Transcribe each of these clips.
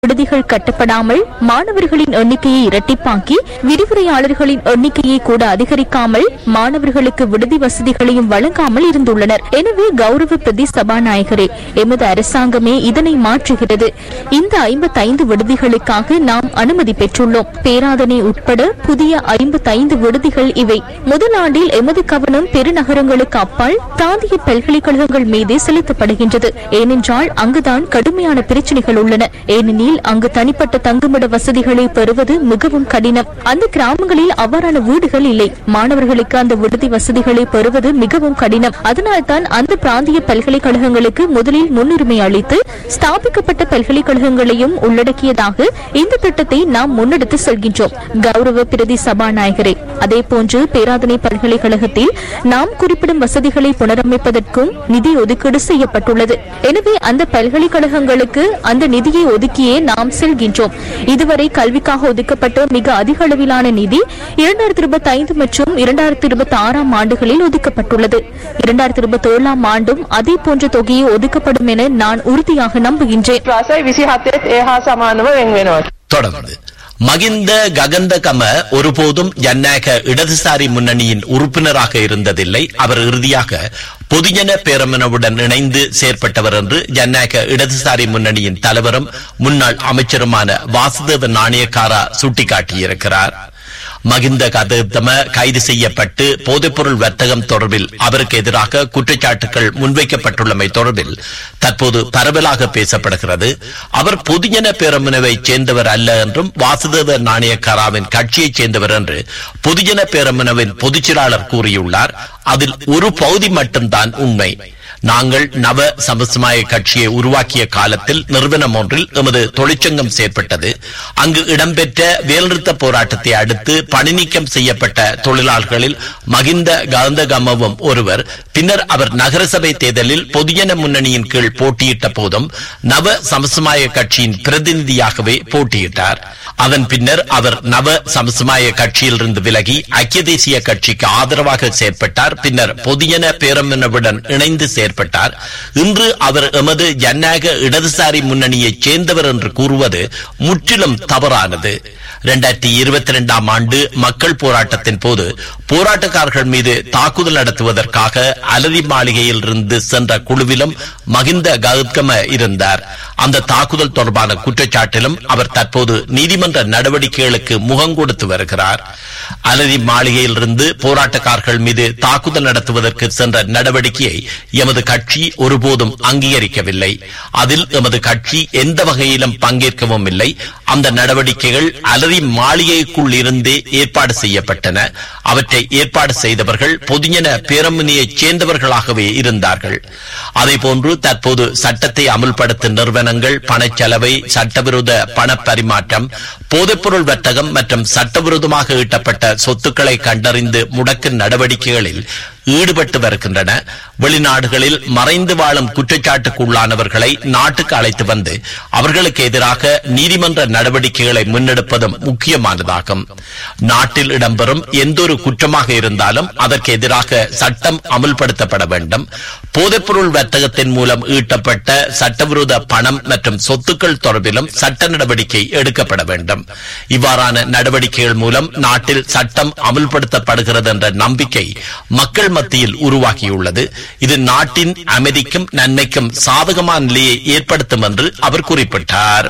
விடுதிகள் கட்டப்படாமல் மாணவர்களின் எண்ணிக்கையை இரட்டிப்பாக்கி விரிவுரையாளர்களின் எண்ணிக்கையை கூட அதிகரிக்காமல் மாணவர்களுக்கு விடுதி வசதிகளையும் வழங்காமல் இருந்துள்ளனர் எனவே கௌரவ பிரதி சபாநாயகரே எமது அரசாங்கமே இதனை மாற்றுகிறது இந்த ஐம்பத்தைந்து விடுதிகளுக்காக நாம் அனுமதி பெற்றுள்ளோம் பேராதனை உட்பட புதிய ஐம்பத்தைந்து விடுதிகள் இவை முதல் ஆண்டில் எமது கவனம் பெருநகரங்களுக்கு அப்பால் பிராந்திய பல்கலைக்கழகங்கள் மீதே செலுத்தப்படுகின்றது ஏனென்றால் அங்குதான் கடுமையான பிரச்சனைகள் உள்ளன ஏனெனில் அங்கு தனிப்பட்ட தங்குமிட வசதிகளை பெறுவது மிகவும் கடினம் அந்த கிராமங்களில் அவ்வாறான வீடுகள் இல்லை மாணவர்களுக்கு அந்த விடுதி வசதிகளை பெறுவது மிகவும் கடினம் அதனால்தான் அந்த பிராந்திய பல்கலைக்கழகங்களுக்கு முதலில் முன்னுரிமை அளித்து ஸ்தாபிக்கப்பட்ட பல்கலைக்கழகங்களையும் உள்ளடக்கியதாக இந்த திட்டத்தை நாம் முன்னெடுத்து செல்கின்றோம் கௌரவ பிரதி சபாநாயகரே அதேபோன்று பேராதனை பல்கலைக்கழகத்தில் நாம் குறிப்பிடும் வசதிகளை புனரமைப்பதற்கும் நிதி ஒதுக்கீடு செய்யப்பட்டுள்ளது எனவே அந்த பல்கலைக்கழகங்களுக்கு அந்த நிதியை ஒதுக்கியே நாம் செல்கின்றோம் இதுவரை கல்விக்காக ஒதுக்கப்பட்ட மிக அதிக அளவிலான நிதி இரண்டாயிரத்தி இருபத்தி ஐந்து மற்றும் இரண்டாயிரத்தி இருபத்தி ஆறாம் ஆண்டுகளில் ஒதுக்கப்பட்டுள்ளது இரண்டாயிரத்தி இருபத்தி ஏழாம் ஆண்டும் அதே போன்ற தொகையை ஒதுக்கப்படும் என நான் உறுதியாக நம்புகின்றேன் ප්‍රාසයි විසි හත්තෙත් ඒ හා සමානව වෙන් වෙනවා. தொடர்ந்து மகிந்த ககந்தகம ஒருபோதும் ஜனநாயக இடதுசாரி முன்னணியின் உறுப்பினராக இருந்ததில்லை அவர் இறுதியாக பொதுஜன பேரமனவுடன் இணைந்து செயற்பட்டவர் என்று ஜனநாயக இடதுசாரி முன்னணியின் தலைவரும் முன்னாள் அமைச்சருமான வாசுதேவ நாணயக்காரா சுட்டிக்காட்டியிருக்கிறார் மகிந்த கதத்தம கைது செய்யப்பட்டு போதைப்பொருள் வர்த்தகம் தொடர்பில் அவருக்கு எதிராக குற்றச்சாட்டுகள் முன்வைக்கப்பட்டுள்ளமை தொடர்பில் தற்போது பரவலாக பேசப்படுகிறது அவர் பொதுஜன பேரமுனவை சேர்ந்தவர் அல்ல என்றும் வாசுதேவ நாணயக்காராவின் கட்சியைச் சேர்ந்தவர் என்று பொதுஜன பேரமுனவின் பொதுச்செயலாளர் கூறியுள்ளார் அதில் ஒரு பகுதி மட்டும்தான் உண்மை நாங்கள் நவ சமசமாய கட்சியை உருவாக்கிய காலத்தில் நிறுவனம் ஒன்றில் எமது தொழிற்சங்கம் செயற்பட்டது அங்கு இடம்பெற்ற வேல்நிறுத்த போராட்டத்தை அடுத்து பணி நீக்கம் செய்யப்பட்ட தொழிலாளர்களில் மகிந்த கந்தகமவும் ஒருவர் பின்னர் அவர் நகரசபை தேர்தலில் பொதுஜன முன்னணியின் கீழ் போட்டியிட்ட போதும் நவ சமசமாய கட்சியின் பிரதிநிதியாகவே போட்டியிட்டார் அதன் பின்னர் அவர் நவ சமசமாய கட்சியிலிருந்து விலகி ஐக்கிய தேசிய கட்சிக்கு ஆதரவாக செயற்பட்டார் பின்னர் பொதுஜன பேரமுனவுடன் இணைந்து செயற்பட்டார் இன்று அவர் எமது ஜனநாயக இடதுசாரி முன்னணியைச் சேர்ந்தவர் என்று கூறுவது முற்றிலும் தவறானது இரண்டாயிரத்தி இருபத்தி இரண்டாம் ஆண்டு மக்கள் போராட்டத்தின் போது போராட்டக்காரர்கள் மீது தாக்குதல் நடத்துவதற்காக அலரி மாளிகையில் இருந்து சென்ற குழுவிலும் மகிந்த கௌதம இருந்தார் அந்த தாக்குதல் தொடர்பான குற்றச்சாட்டிலும் அவர் தற்போது நீதிமன்ற நடவடிக்கைகளுக்கு முகம் கொடுத்து வருகிறார் அலரி மாளிகையில் இருந்து போராட்டக்காரர்கள் மீது தாக்குதல் நடத்துவதற்கு சென்ற நடவடிக்கையை எமது கட்சி ஒருபோதும் அங்கீகரிக்கவில்லை அதில் எமது கட்சி எந்த வகையிலும் பங்கேற்கவும் இல்லை அந்த நடவடிக்கைகள் அலரி மாளிகைக்குள் இருந்தே ஏற்பாடு செய்யப்பட்டன அவற்றை ஏற்பாடு செய்தவர்கள் பொதுஜன பேரமுனியைச் சேர்ந்தவர்களாகவே இருந்தார்கள் அதேபோன்று தற்போது சட்டத்தை அமுல்படுத்தும் நிறுவனங்கள் பணச்செலவை சட்டவிரோத பணப்பரிமாற்றம் போதைப்பொருள் வர்த்தகம் மற்றும் சட்டவிரோதமாக ஈட்டப்பட்ட சொத்துக்களை கண்டறிந்து முடக்கும் நடவடிக்கைகளில் ஈடுபட்டு வருகின்றன வெளிநாடுகளில் மறைந்து வாழும் குற்றச்சாட்டுக்குள்ளானவர்களை நாட்டுக்கு அழைத்து வந்து அவர்களுக்கு எதிராக நீதிமன்ற நடவடிக்கைகளை முன்னெடுப்பதும் முக்கியமானதாகும் நாட்டில் இடம்பெறும் எந்தொரு குற்றமாக இருந்தாலும் அதற்கு எதிராக சட்டம் அமுல்படுத்தப்பட வேண்டும் போதைப்பொருள் வர்த்தகத்தின் மூலம் ஈட்டப்பட்ட சட்டவிரோத பணம் மற்றும் சொத்துக்கள் தொடர்பிலும் சட்ட நடவடிக்கை எடுக்கப்பட வேண்டும் இவ்வாறான நடவடிக்கைகள் மூலம் நாட்டில் சட்டம் அமுல்படுத்தப்படுகிறது என்ற நம்பிக்கை மக்கள் மத்தியில் உருவாகியுள்ளது இது நாட்டின் அமைதிக்கும் நன்மைக்கும் சாதகமான நிலையை ஏற்படுத்தும் என்று அவர் குறிப்பிட்டார்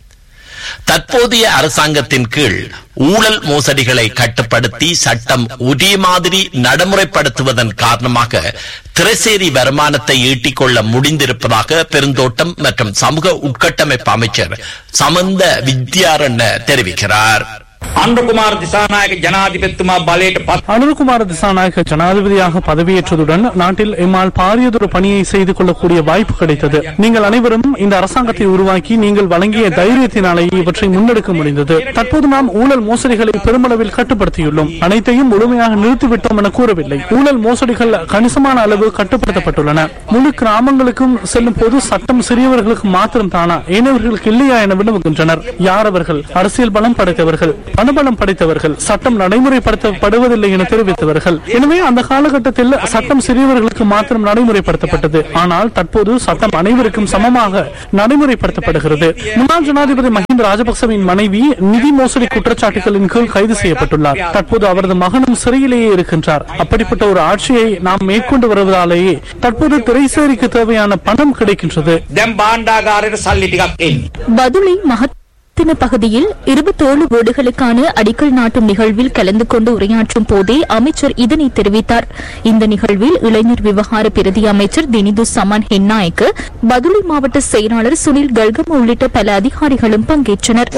தற்போதைய அரசாங்கத்தின் கீழ் ஊழல் மோசடிகளை கட்டுப்படுத்தி சட்டம் ஒரே மாதிரி நடைமுறைப்படுத்துவதன் காரணமாக திரைசேரி வருமானத்தை ஈட்டிக்கொள்ள முடிந்திருப்பதாக பெருந்தோட்டம் மற்றும் சமூக உட்கட்டமைப்பு அமைச்சர் சமந்த வித்யாரண்ய தெரிவிக்கிறார் අන්ඩකුමාර දිසානායක ජනාධිපත්තුමා බලයට පත් அனுர்குமார் திசாநாயக ஜனாதிபதியாக பதவியேற்றதுடன் நாட்டில் எம்மால் பாரியதொரு பணியை செய்து கொள்ளக்கூடிய வாய்ப்பு கிடைத்தது நீங்கள் அனைவரும் இந்த அரசாங்கத்தை உருவாக்கி நீங்கள் வழங்கிய தைரியத்தினாலேயே இவற்றை முன்னெடுக்க முடிந்தது தற்போது நாம் ஊழல் மோசடிகளை பெருமளவில் கட்டுப்படுத்தியுள்ளோம் அனைத்தையும் முழுமையாக நிறுத்திவிட்டோம் என கூறவில்லை ஊழல் மோசடிகள் கணிசமான அளவு கட்டுப்படுத்தப்பட்டுள்ளன முழு கிராமங்களுக்கும் செல்லும் போது சட்டம் சிறியவர்களுக்கு மாத்திரம் தானா ஏனையவர்களுக்கு இல்லையா என வினவுகின்றனர் யார் அவர்கள் அரசியல் பலம் படைத்தவர்கள் பணபலம் படைத்தவர்கள் சட்டம் நடைமுறைப்படுத்தப்படுவதில்லை என தெரிவித்தவர்கள் எனவே அந்த காலகட்டத்தில் சட்டம் சிறியவர்களுக்கு மாத்திரம் நடைமுறைப்படுத்தப்பட்டது ஆனால் தற்போது சட்டம் அனைவருக்கும் சமமாக நடைமுறைப்படுத்தப்படுகிறது முன்னாள் ஜனாதிபதி மஹிந்த ராஜபக்சவின் மனைவி நிதி மோசடி குற்றச்சாட்டுகளின் கீழ் கைது செய்யப்பட்டுள்ளார் தற்போது அவரது மகனும் சிறையிலேயே இருக்கின்றார் அப்படிப்பட்ட ஒரு ஆட்சியை நாம் மேற்கொண்டு வருவதாலேயே தற்போது திரைசேரிக்கு தேவையான பணம் கிடைக்கின்றது දැම් බාණ්ඩාගාරයට සල්ලි ටිකක් එන්න. பதுளை மகத்தின பகுதியில் இருபத்தேழு வீடுகளுக்கான அடிக்கல் நாட்டும் நிகழ்வில் கலந்து கொண்டு உரையாற்றும் போதே அமைச்சர் இதனை தெரிவித்தார் இந்த நிகழ்வில் இளைஞர் விவகார பிரதி அமைச்சர் தினிது சமான் ஹென்னாய்க்கு பதுளை மாவட்ட செயலாளர் சுனில் கல்கம் உள்ளிட்ட பல அதிகாரிகளும் பங்கேற்றனர்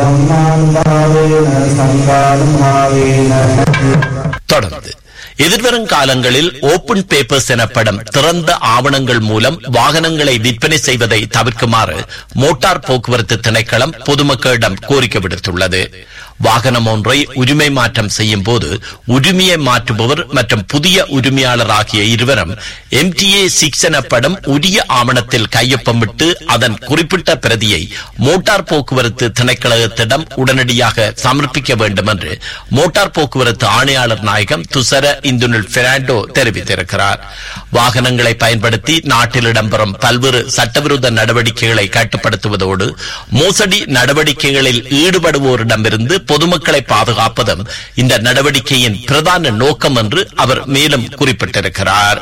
தொடர்ந்து எதிர்வரும் காலங்களில் ஓபன் பேப்பர்ஸ் எனப்படும் திறந்த ஆவணங்கள் மூலம் வாகனங்களை விற்பனை செய்வதை தவிர்க்குமாறு மோட்டார் போக்குவரத்து திணைக்களம் பொதுமக்களிடம் கோரிக்கை விடுத்துள்ளது வாகனம் ஒன்றை உரிமை மாற்றம் செய்யும் போது உரிமையை மாற்றுபவர் மற்றும் புதிய உரிமையாளர் ஆகிய இருவரும் எம்டிஏ சிக்ஸ் எனப்படும் உரிய ஆவணத்தில் கையொப்பமிட்டு அதன் குறிப்பிட்ட பிரதியை மோட்டார் போக்குவரத்து திணைக்களத்திடம் உடனடியாக சமர்ப்பிக்க வேண்டும் என்று மோட்டார் போக்குவரத்து ஆணையாளர் நாயகம் துசர இந்துனில் பெர்னாண்டோ தெரிவித்திருக்கிறார் வாகனங்களை பயன்படுத்தி நாட்டில் இடம்பெறும் பல்வேறு சட்டவிரோத நடவடிக்கைகளை கட்டுப்படுத்துவதோடு மோசடி நடவடிக்கைகளில் ஈடுபடுவோரிடமிருந்து பொதுமக்களை பாதுகாப்பதும் இந்த நடவடிக்கையின் பிரதான நோக்கம் என்று அவர் மேலும் குறிப்பிட்டிருக்கிறார்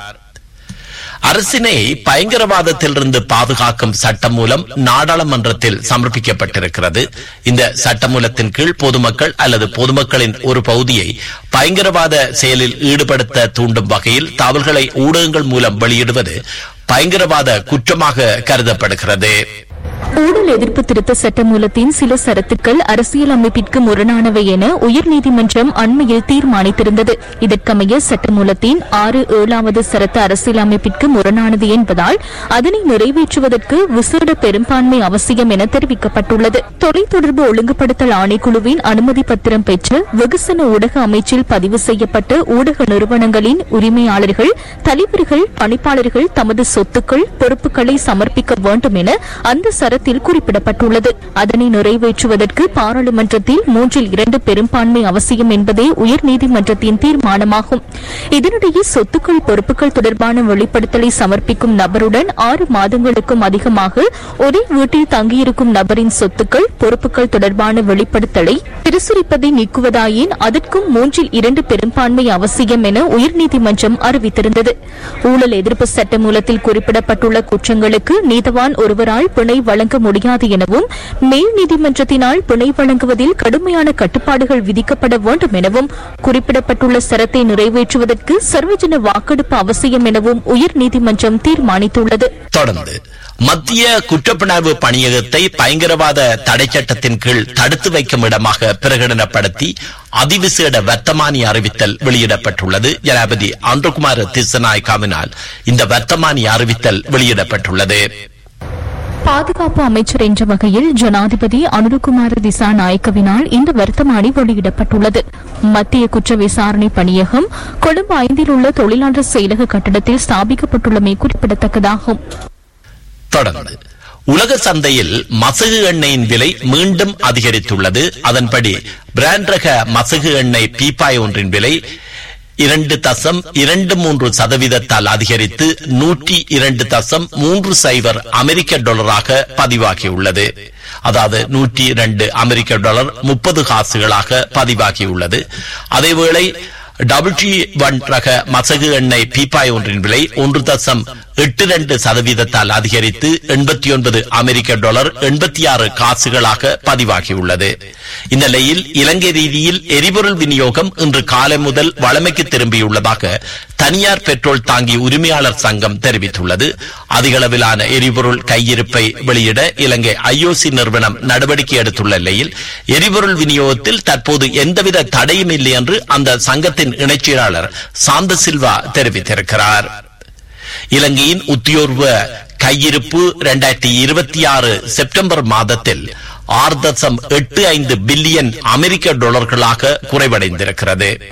அரசினை பயங்கரவாதத்திலிருந்து பாதுகாக்கும் சட்டம் மூலம் நாடாளுமன்றத்தில் சமர்ப்பிக்கப்பட்டிருக்கிறது இந்த சட்டமூலத்தின் கீழ் பொதுமக்கள் அல்லது பொதுமக்களின் ஒரு பகுதியை பயங்கரவாத செயலில் ஈடுபடுத்த தூண்டும் வகையில் தகவல்களை ஊடகங்கள் மூலம் வெளியிடுவது பயங்கரவாத குற்றமாக கருதப்படுகிறது ஊழல் எதிர்ப்பு திருத்த சட்டமூலத்தின் சில சரத்துக்கள் அரசியல் அமைப்பிற்கு முரணானவை என உயர்நீதிமன்றம் அண்மையில் தீர்மானித்திருந்தது இதற்கமைய சட்டமூலத்தின் ஆறு ஏழாவது சரத்து அரசியல் அமைப்பிற்கு முரணானது என்பதால் அதனை நிறைவேற்றுவதற்கு விசேட பெரும்பான்மை அவசியம் என தெரிவிக்கப்பட்டுள்ளது தொலைத்தொடர்பு ஒழுங்குபடுத்தல் ஆணைக்குழுவின் அனுமதி பத்திரம் பெற்று வெகுசன ஊடக அமைச்சில் பதிவு செய்யப்பட்ட ஊடக நிறுவனங்களின் உரிமையாளர்கள் தலைவர்கள் பணிப்பாளர்கள் தமது சொத்துக்கள் பொறுப்புகளை சமர்ப்பிக்க வேண்டும் என அந்த சரத்தில் குறிப்பிடப்பட்டுள்ளது அதனை நிறைவேற்றுவதற்கு பாராளுமன்றத்தில் மூன்றில் இரண்டு பெரும்பான்மை அவசியம் என்பதே உயர்நீதிமன்றத்தின் தீர்மானமாகும் இதனிடையே சொத்துக்கள் பொறுப்புகள் தொடர்பான வெளிப்படுத்தலை சமர்ப்பிக்கும் நபருடன் ஆறு மாதங்களுக்கும் அதிகமாக ஒரே வீட்டில் தங்கியிருக்கும் நபரின் சொத்துக்கள் பொறுப்புகள் தொடர்பான வெளிப்படுத்தலை பிரசுரிப்பதை நீக்குவதாயின் அதற்கும் மூன்றில் இரண்டு பெரும்பான்மை அவசியம் என உயர்நீதிமன்றம் அறிவித்திருந்தது ஊழல் எதிர்ப்பு சட்ட மூலத்தில் குறிப்பிடப்பட்டுள்ள குற்றங்களுக்கு நீதவான் ஒருவரால் பிணை வழங்க முடியாது எனவும் மேல் நீதிமன்றத்தினால் பிணை வழங்குவதில் கடுமையான கட்டுப்பாடுகள் விதிக்கப்பட வேண்டும் எனவும் குறிப்பிடப்பட்டுள்ள சரத்தை நிறைவேற்றுவதற்கு சர்வஜன வாக்கெடுப்பு அவசியம் எனவும் உயர்நீதிமன்றம் தீர்மானித்துள்ளது தொடர்ந்து மத்திய குற்றப்புணர்வு பணியகத்தை பயங்கரவாத தடை சட்டத்தின் கீழ் தடுத்து வைக்கும் இடமாக பிரகடனப்படுத்தி அதிவிசேட வர்த்தமானி அறிவித்தல் வெளியிடப்பட்டுள்ளது ஜனாபதி அன்றுகுமார் திசநாயக்காவினால் இந்த வர்த்தமானி அறிவித்தல் வெளியிடப்பட்டுள்ளது பாதுகாப்பு அமைச்சர் என்ற வகையில் ஜனாதிபதி அனுருகுமார திசா நாயக்கவினால் இந்த வர்த்தமானி வெளியிடப்பட்டுள்ளது மத்திய குற்ற விசாரணை பணியகம் கொழும்பு ஐந்தில் உள்ள தொழிலாளர் செயலக கட்டடத்தில் ஸ்தாபிக்கப்பட்டுள்ளமை குறிப்பிடத்தக்கதாகும் தொடர்ந்து உலக சந்தையில் மசகு எண்ணெயின் விலை மீண்டும் அதிகரித்துள்ளது அதன்படி பிராண்ட் ரக மசகு எண்ணெய் பீப்பாய் ஒன்றின் விலை இரண்டு தசம் இரண்டு மூன்று சதவீதத்தால் அதிகரித்து நூற்றி இரண்டு தசம் மூன்று சைபர் அமெரிக்க டாலராக பதிவாகியுள்ளது அதாவது நூற்றி இரண்டு அமெரிக்க டாலர் முப்பது காசுகளாக பதிவாகியுள்ளது அதேவேளை டபிள்யூ ஒன் ரக மசகு எண்ணெய் பீப்பாய் ஒன்றின் விலை ஒன்று தசம் எட்டு ரெண்டு சதவீதத்தால் அதிகரித்து எண்பத்தி ஒன்பது அமெரிக்க டாலர் எண்பத்தி ஆறு காசுகளாக பதிவாகியுள்ளது இந்நிலையில் இலங்கை ரீதியில் எரிபொருள் விநியோகம் இன்று காலை முதல் வழமைக்கு திரும்பியுள்ளதாக தனியார் பெட்ரோல் தாங்கி உரிமையாளர் சங்கம் தெரிவித்துள்ளது அதிகளவிலான எரிபொருள் கையிருப்பை வெளியிட இலங்கை ஐஓசி நிறுவனம் நடவடிக்கை எடுத்துள்ள நிலையில் எரிபொருள் விநியோகத்தில் தற்போது எந்தவித தடையும் இல்லை என்று அந்த சங்கத்தின் இணைச்செயலாளர் சாந்த சில்வா தெரிவித்திருக்கிறார் இலங்கையின் உத்தியோர்வ கையிருப்பு இரண்டாயிரத்தி இருபத்தி ஆறு செப்டம்பர் மாதத்தில் ஆறு தசம் எட்டு ஐந்து பில்லியன் அமெரிக்க டாலர்களாக குறைவடைந்திருக்கிறது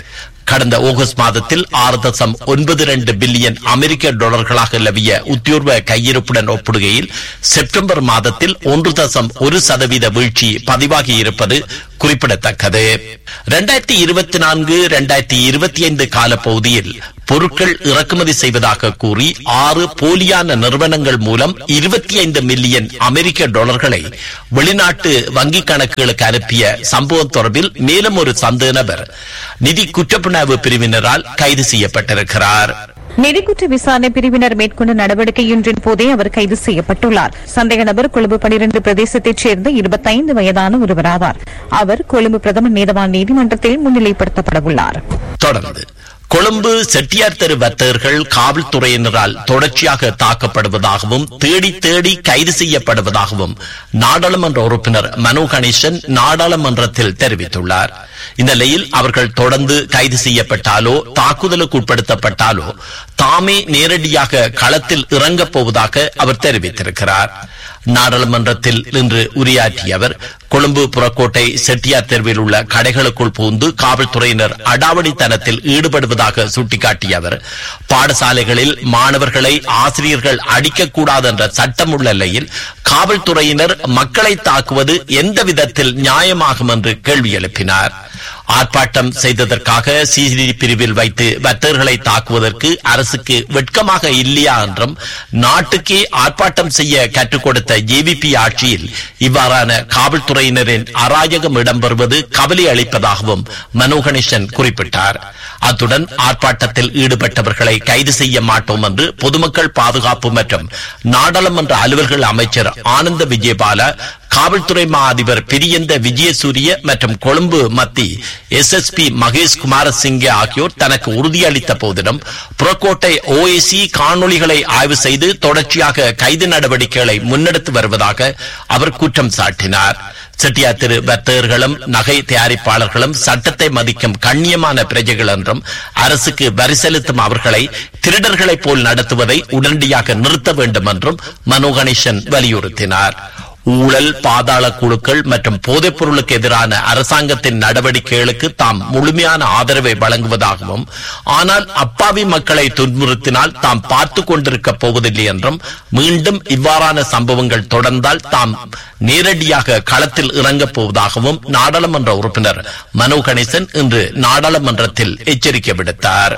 கடந்த ஆகஸ்ட் மாதத்தில் ஆறு தசம் ஒன்பது இரண்டு பில்லியன் அமெரிக்க டாலர்களாக நிலவிய உத்தியோர்வ கையிருப்புடன் ஒப்பிடுகையில் செப்டம்பர் மாதத்தில் ஒன்று தசம் ஒரு சதவீத வீழ்ச்சி பதிவாகி இருப்பது குறிப்பிடத்தக்கது இரண்டாயிரத்தி இருபத்தி நான்கு இரண்டாயிரத்தி இருபத்தி ஐந்து காலப்பகுதியில் பொருட்கள் இறக்குமதி செய்வதாக கூறி ஆறு போலியான நிறுவனங்கள் மூலம் இருபத்தி ஐந்து மில்லியன் அமெரிக்க டாலர்களை வெளிநாட்டு வங்கிக் கணக்குகளுக்கு அனுப்பிய சம்பவம் தொடர்பில் மேலும் ஒரு சந்தேக நபர் நிதி குற்றப்புணர்வு பிரிவினரால் கைது செய்யப்பட்டிருக்கிறார் நிதிக்குற்ற விசாரணை பிரிவினர் மேற்கொண்ட நடவடிக்கையொன்றின் போதே அவர் கைது செய்யப்பட்டுள்ளார் சந்தேக நபர் கொழும்பு பனிரெண்டு பிரதேசத்தைச் சேர்ந்த இருபத்தைந்து வயதான ஒருவராவார் அவர் கொழும்பு பிரதம நீதவான் நீதிமன்றத்தில் முன்னிலைப்படுத்தப்பட உள்ளார் தொடர்ந்து கொழும்பு செட்டியார் தெரு வர்த்தகர்கள் காவல்துறையினரால் தொடர்ச்சியாக தாக்கப்படுவதாகவும் தேடி தேடி கைது செய்யப்படுவதாகவும் நாடாளுமன்ற உறுப்பினர் மனோ கணேசன் நாடாளுமன்றத்தில் தெரிவித்துள்ளார் இந்த நிலையில் அவர்கள் தொடர்ந்து கைது செய்யப்பட்டாலோ தாக்குதலுக்கு உட்படுத்தப்பட்டாலோ தாமே நேரடியாக களத்தில் இறங்கப் போவதாக அவர் தெரிவித்திருக்கிறார் நாடாளுமன்றத்தில் இன்று உரையாற்றிய அவர் கொழும்பு புறக்கோட்டை செட்டியார் தெருவில் உள்ள கடைகளுக்குள் புகுந்து காவல்துறையினர் அடாவடித்தனத்தில் ஈடுபடுவதாக சுட்டிக்காட்டிய அவர் பாடசாலைகளில் மாணவர்களை ஆசிரியர்கள் அடிக்கக்கூடாது என்ற சட்டம் உள்ள நிலையில் காவல்துறையினர் மக்களை தாக்குவது எந்த விதத்தில் நியாயமாகும் என்று கேள்வி எழுப்பினார் ஆர்ப்பாட்டம் செய்ததற்காக சிசிடி பிரிவில் வைத்து வர்த்தகர்களை தாக்குவதற்கு அரசுக்கு வெட்கமாக இல்லையா என்றும் நாட்டுக்கே ஆர்ப்பாட்டம் செய்ய கற்றுக் கொடுத்த ஜேவிபி ஆட்சியில் இவ்வாறான காவல்துறையினரின் அராஜகம் இடம்பெறுவது கவலை அளிப்பதாகவும் மனோ கணேசன் குறிப்பிட்டார் அத்துடன் ஆர்ப்பாட்டத்தில் ஈடுபட்டவர்களை கைது செய்ய மாட்டோம் என்று பொதுமக்கள் பாதுகாப்பு மற்றும் நாடாளுமன்ற அலுவல்கள் அமைச்சர் ஆனந்த விஜயபால காவல்துறை மா அதிபர் பிரியந்த விஜயசூரிய மற்றும் கொழும்பு மத்தி S S P Mahesh Kumarasinghe ஆகியோர் தனக்கு உறுதியளித்த போதிலும் புறக்கோட்டை ஓஏசி காணொளிகளை ஆய்வு செய்து தொடர்ச்சியாக கைது நடவடிக்கைகளை முன்னெடுத்து வருவதாக அவர் குற்றம் சாட்டினார் செட்டியார் திரு வர்த்தகர்களும் நகை தயாரிப்பாளர்களும் சட்டத்தை மதிக்கும் கண்ணியமான பிரஜைகள் என்றும் அரசுக்கு வரி செலுத்தும் அவர்களை திருடர்களைப் போல் நடத்துவதை உடனடியாக நிறுத்த வேண்டும் என்றும் மனோ கணேசன் வலியுறுத்தினார் ஊழல் பாதாள குழுக்கள் மற்றும் போதைப் பொருளுக்கு எதிரான அரசாங்கத்தின் நடவடிக்கைகளுக்கு தாம் முழுமையான ஆதரவை வழங்குவதாகவும் ஆனால் அப்பாவி மக்களை துன்புறுத்தினால் தாம் பார்த்து கொண்டிருக்க போவதில்லை என்றும் மீண்டும் இவ்வாறான சம்பவங்கள் தொடர்ந்தால் தாம் நேரடியாக களத்தில் இறங்கப் போவதாகவும் நாடாளுமன்ற உறுப்பினர் மனோ கணேசன் இன்று நாடாளுமன்றத்தில் எச்சரிக்கை விடுத்தார்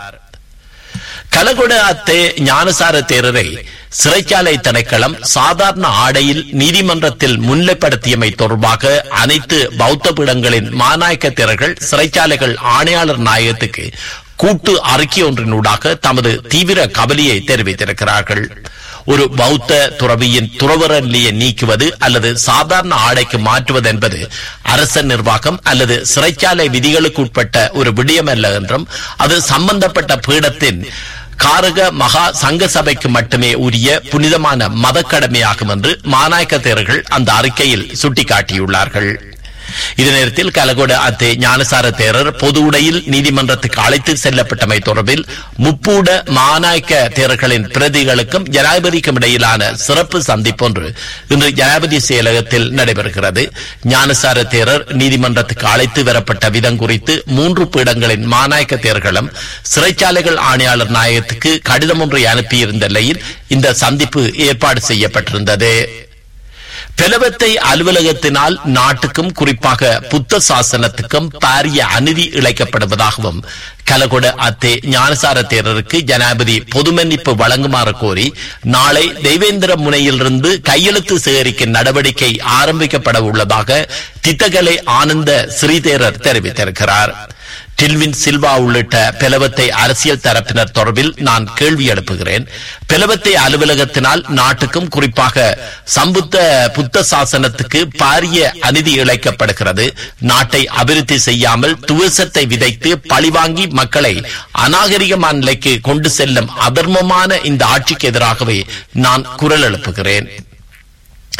கலகொட அத்தே ஞானசார தேரரை சிறைச்சாலை திணைக்களம் சாதாரண ஆடையில் நீதிமன்றத்தில் முன்னிலைப்படுத்தியமை தொடர்பாக அனைத்து பௌத்த பீடங்களின் மாநாயக்க தேரர்கள் சிறைச்சாலைகள் ஆணையாளர் நாயகத்துக்கு கூட்டு அறிக்கை ஒன்றினூடாக தமது தீவிர கவலையை தெரிவித்திருக்கிறார்கள் ஒரு பௌத்த துறவியின் துறவர நிலையை நீக்குவது அல்லது சாதாரண ஆடைக்கு மாற்றுவது என்பது அரச நிர்வாகம் அல்லது சிறைச்சாலை விதிகளுக்கு உட்பட்ட ஒரு விடயமல்ல என்றும் அது சம்பந்தப்பட்ட பீடத்தின் காரக மகா சங்க சபைக்கு மட்டுமே உரிய புனிதமான மதக்கடமையாகும் என்று மாநாயக்க தேரர்கள் அந்த அறிக்கையில் சுட்டிக்காட்டியுள்ளார்கள் இதே நேரத்தில் கலகொட அத்தே ஞானசார தேரர் பொது உடையில் நீதிமன்றத்துக்கு அழைத்து செல்லப்பட்டமை தொடர்பில் முப்பூட மாநாயக்க தேரர்களின் பிரதிகளுக்கும் ஜனாதிபதிக்கும் இடையிலான சிறப்பு சந்திப்பொன்று இன்று ஜனாதிபதி செயலகத்தில் நடைபெறுகிறது ஞானசார தேரர் நீதிமன்றத்துக்கு அழைத்து வரப்பட்ட விதம் குறித்து மூன்று பீடங்களின் மாநாயக்க தேர்களும் சிறைச்சாலைகள் ஆணையாளர் நாயகத்துக்கு கடிதம் ஒன்றை அனுப்பியிருந்த நிலையில் இந்த சந்திப்பு ஏற்பாடு செய்யப்பட்டிருந்தது பெலவத்தை அலுவலகத்தினால் நாட்டுக்கும் குறிப்பாக புத்த சாசனத்துக்கும் பாரிய அநீதி இழைக்கப்படுவதாகவும் கலகொட அத்தே ஞானசார தேரருக்கு ஜனாதிபதி பொது மன்னிப்பு வழங்குமாறு கோரி நாளை தெய்வேந்திர முனையிலிருந்து கையெழுத்து சேகரிக்கும் நடவடிக்கை ஆரம்பிக்கப்பட உள்ளதாக தித்தகலை ஆனந்த ஸ்ரீதேரர் தெரிவித்திருக்கிறார் டில்வின் சில்வா உள்ளிட்ட பெலவத்தை அரசியல் தரப்பினர் தொடர்பில் நான் கேள்வி எழுப்புகிறேன் பெலவத்தை அலுவலகத்தினால் நாட்டுக்கும் குறிப்பாக சம்புத்த புத்த சாசனத்துக்கு பாரிய அநீதி இழைக்கப்படுகிறது நாட்டை அபிவிருத்தி செய்யாமல் துவசத்தை விதைத்து பழிவாங்கி மக்களை அநாகரிகமான நிலைக்கு கொண்டு செல்லும் அதர்மமான இந்த ஆட்சிக்கு எதிராகவே நான் குரல் எழுப்புகிறேன்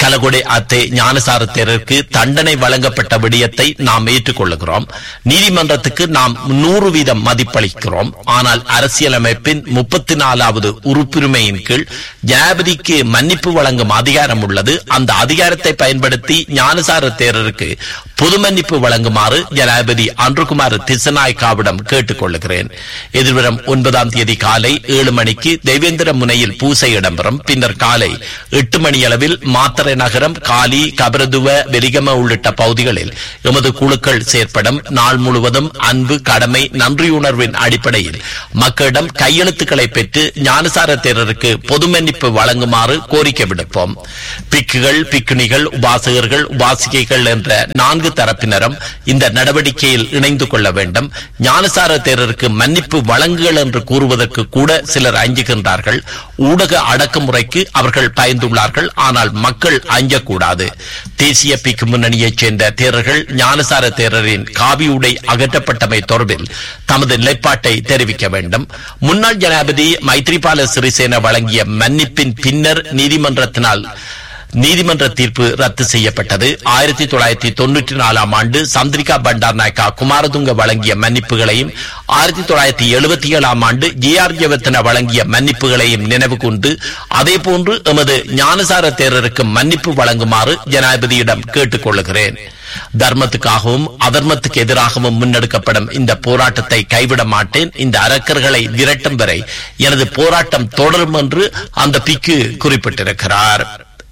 கலகொடை அத்தை ஞானசார தேரருக்கு தண்டனை வழங்கப்பட்ட விடயத்தை நாம் ஏற்றுக்கொள்ளுகிறோம் நீதிமன்றத்துக்கு நாம் நூறு வீதம் மதிப்பளிக்கிறோம் ஆனால் அரசியலமைப்பின் முப்பத்தி நாலாவது உறுப்புரிமையின் கீழ் ஜனாபதிக்கு மன்னிப்பு வழங்கும் அதிகாரம் உள்ளது அந்த அதிகாரத்தை பயன்படுத்தி ஞானசார தேரருக்கு பொது மன்னிப்பு வழங்குமாறு ஜனாதிபதி அன்றுகுமார் திசநாயக்காவிடம் கேட்டுக் கொள்ளுகிறேன் எதிர்வரும் ஒன்பதாம் தேதி காலை ஏழு மணிக்கு தெய்வேந்திர முனையில் பூசை இடம்பெறும் பின்னர் காலை எட்டு மணி அளவில் மாத்தறை நகரம் காலி கபரதுவ வெலிகம உள்ளிட்ட பகுதிகளில் எமது குழுக்கள் செயற்படும் நாள் முழுவதும் அன்பு கடமை நன்றியுணர்வின் அடிப்படையில் மக்களிடம் கையெழுத்துக்களை பெற்று ஞானசார தேரருக்கு பொது மன்னிப்பு வழங்குமாறு கோரிக்கை விடுப்போம் பிக்குகள் பிக்குணிகள் உபாசகர்கள் உபாசிகைகள் என்ற நான்கு தரப்பினரும் இந்த நடவடிக்கையில் இணைந்து கொள்ள வேண்டும் ஞானசார தேரருக்கு மன்னிப்பு வழங்குகள் என்று கூறுவதற்கு கூட சிலர் அஞ்சுகின்றார்கள் ஊடக அடக்குமுறைக்கு அவர்கள் பயந்துள்ளார்கள் ஆனால் மக்கள் அஞ்சக்கூடாது தேசிய பிக்கு முன்னணியைச் சேர்ந்த தேரர்கள் ஞானசார தேரரின் காவி உடை அகற்றப்பட்டமை தொடர்பில் தமது நிலைப்பாட்டை தெரிவிக்க வேண்டும் முன்னாள் ஜனாதிபதி மைத்ரிபால சிறிசேன வழங்கிய மன்னிப்பின் பின்னர் நீதிமன்றத்தினால் நீதிமன்ற தீர்ப்பு ரத்து செய்யப்பட்டது ஆயிரத்தி தொள்ளாயிரத்தி தொன்னூற்றி நாலாம் ஆண்டு சந்திரிகா பண்டார் நாயக்கா குமாரதுங்க வழங்கிய மன்னிப்புகளையும் ஆயிரத்தி தொள்ளாயிரத்தி எழுபத்தி ஏழாம் ஆண்டு ஜே ஆர் ஜெவத்தன வழங்கிய மன்னிப்புகளையும் நினைவு கொண்டு அதே போன்று எமது ஞானசார தேரருக்கு மன்னிப்பு வழங்குமாறு ஜனாதிபதியிடம் கேட்டுக் கொள்ளுகிறேன் தர்மத்துக்காகவும் அதர்மத்துக்கு எதிராகவும் முன்னெடுக்கப்படும் இந்த போராட்டத்தை கைவிட மாட்டேன் இந்த அரக்கர்களை விரட்டும் வரை எனது போராட்டம் தொடரும் என்று அந்த பிக்கு குறிப்பிட்டிருக்கிறார்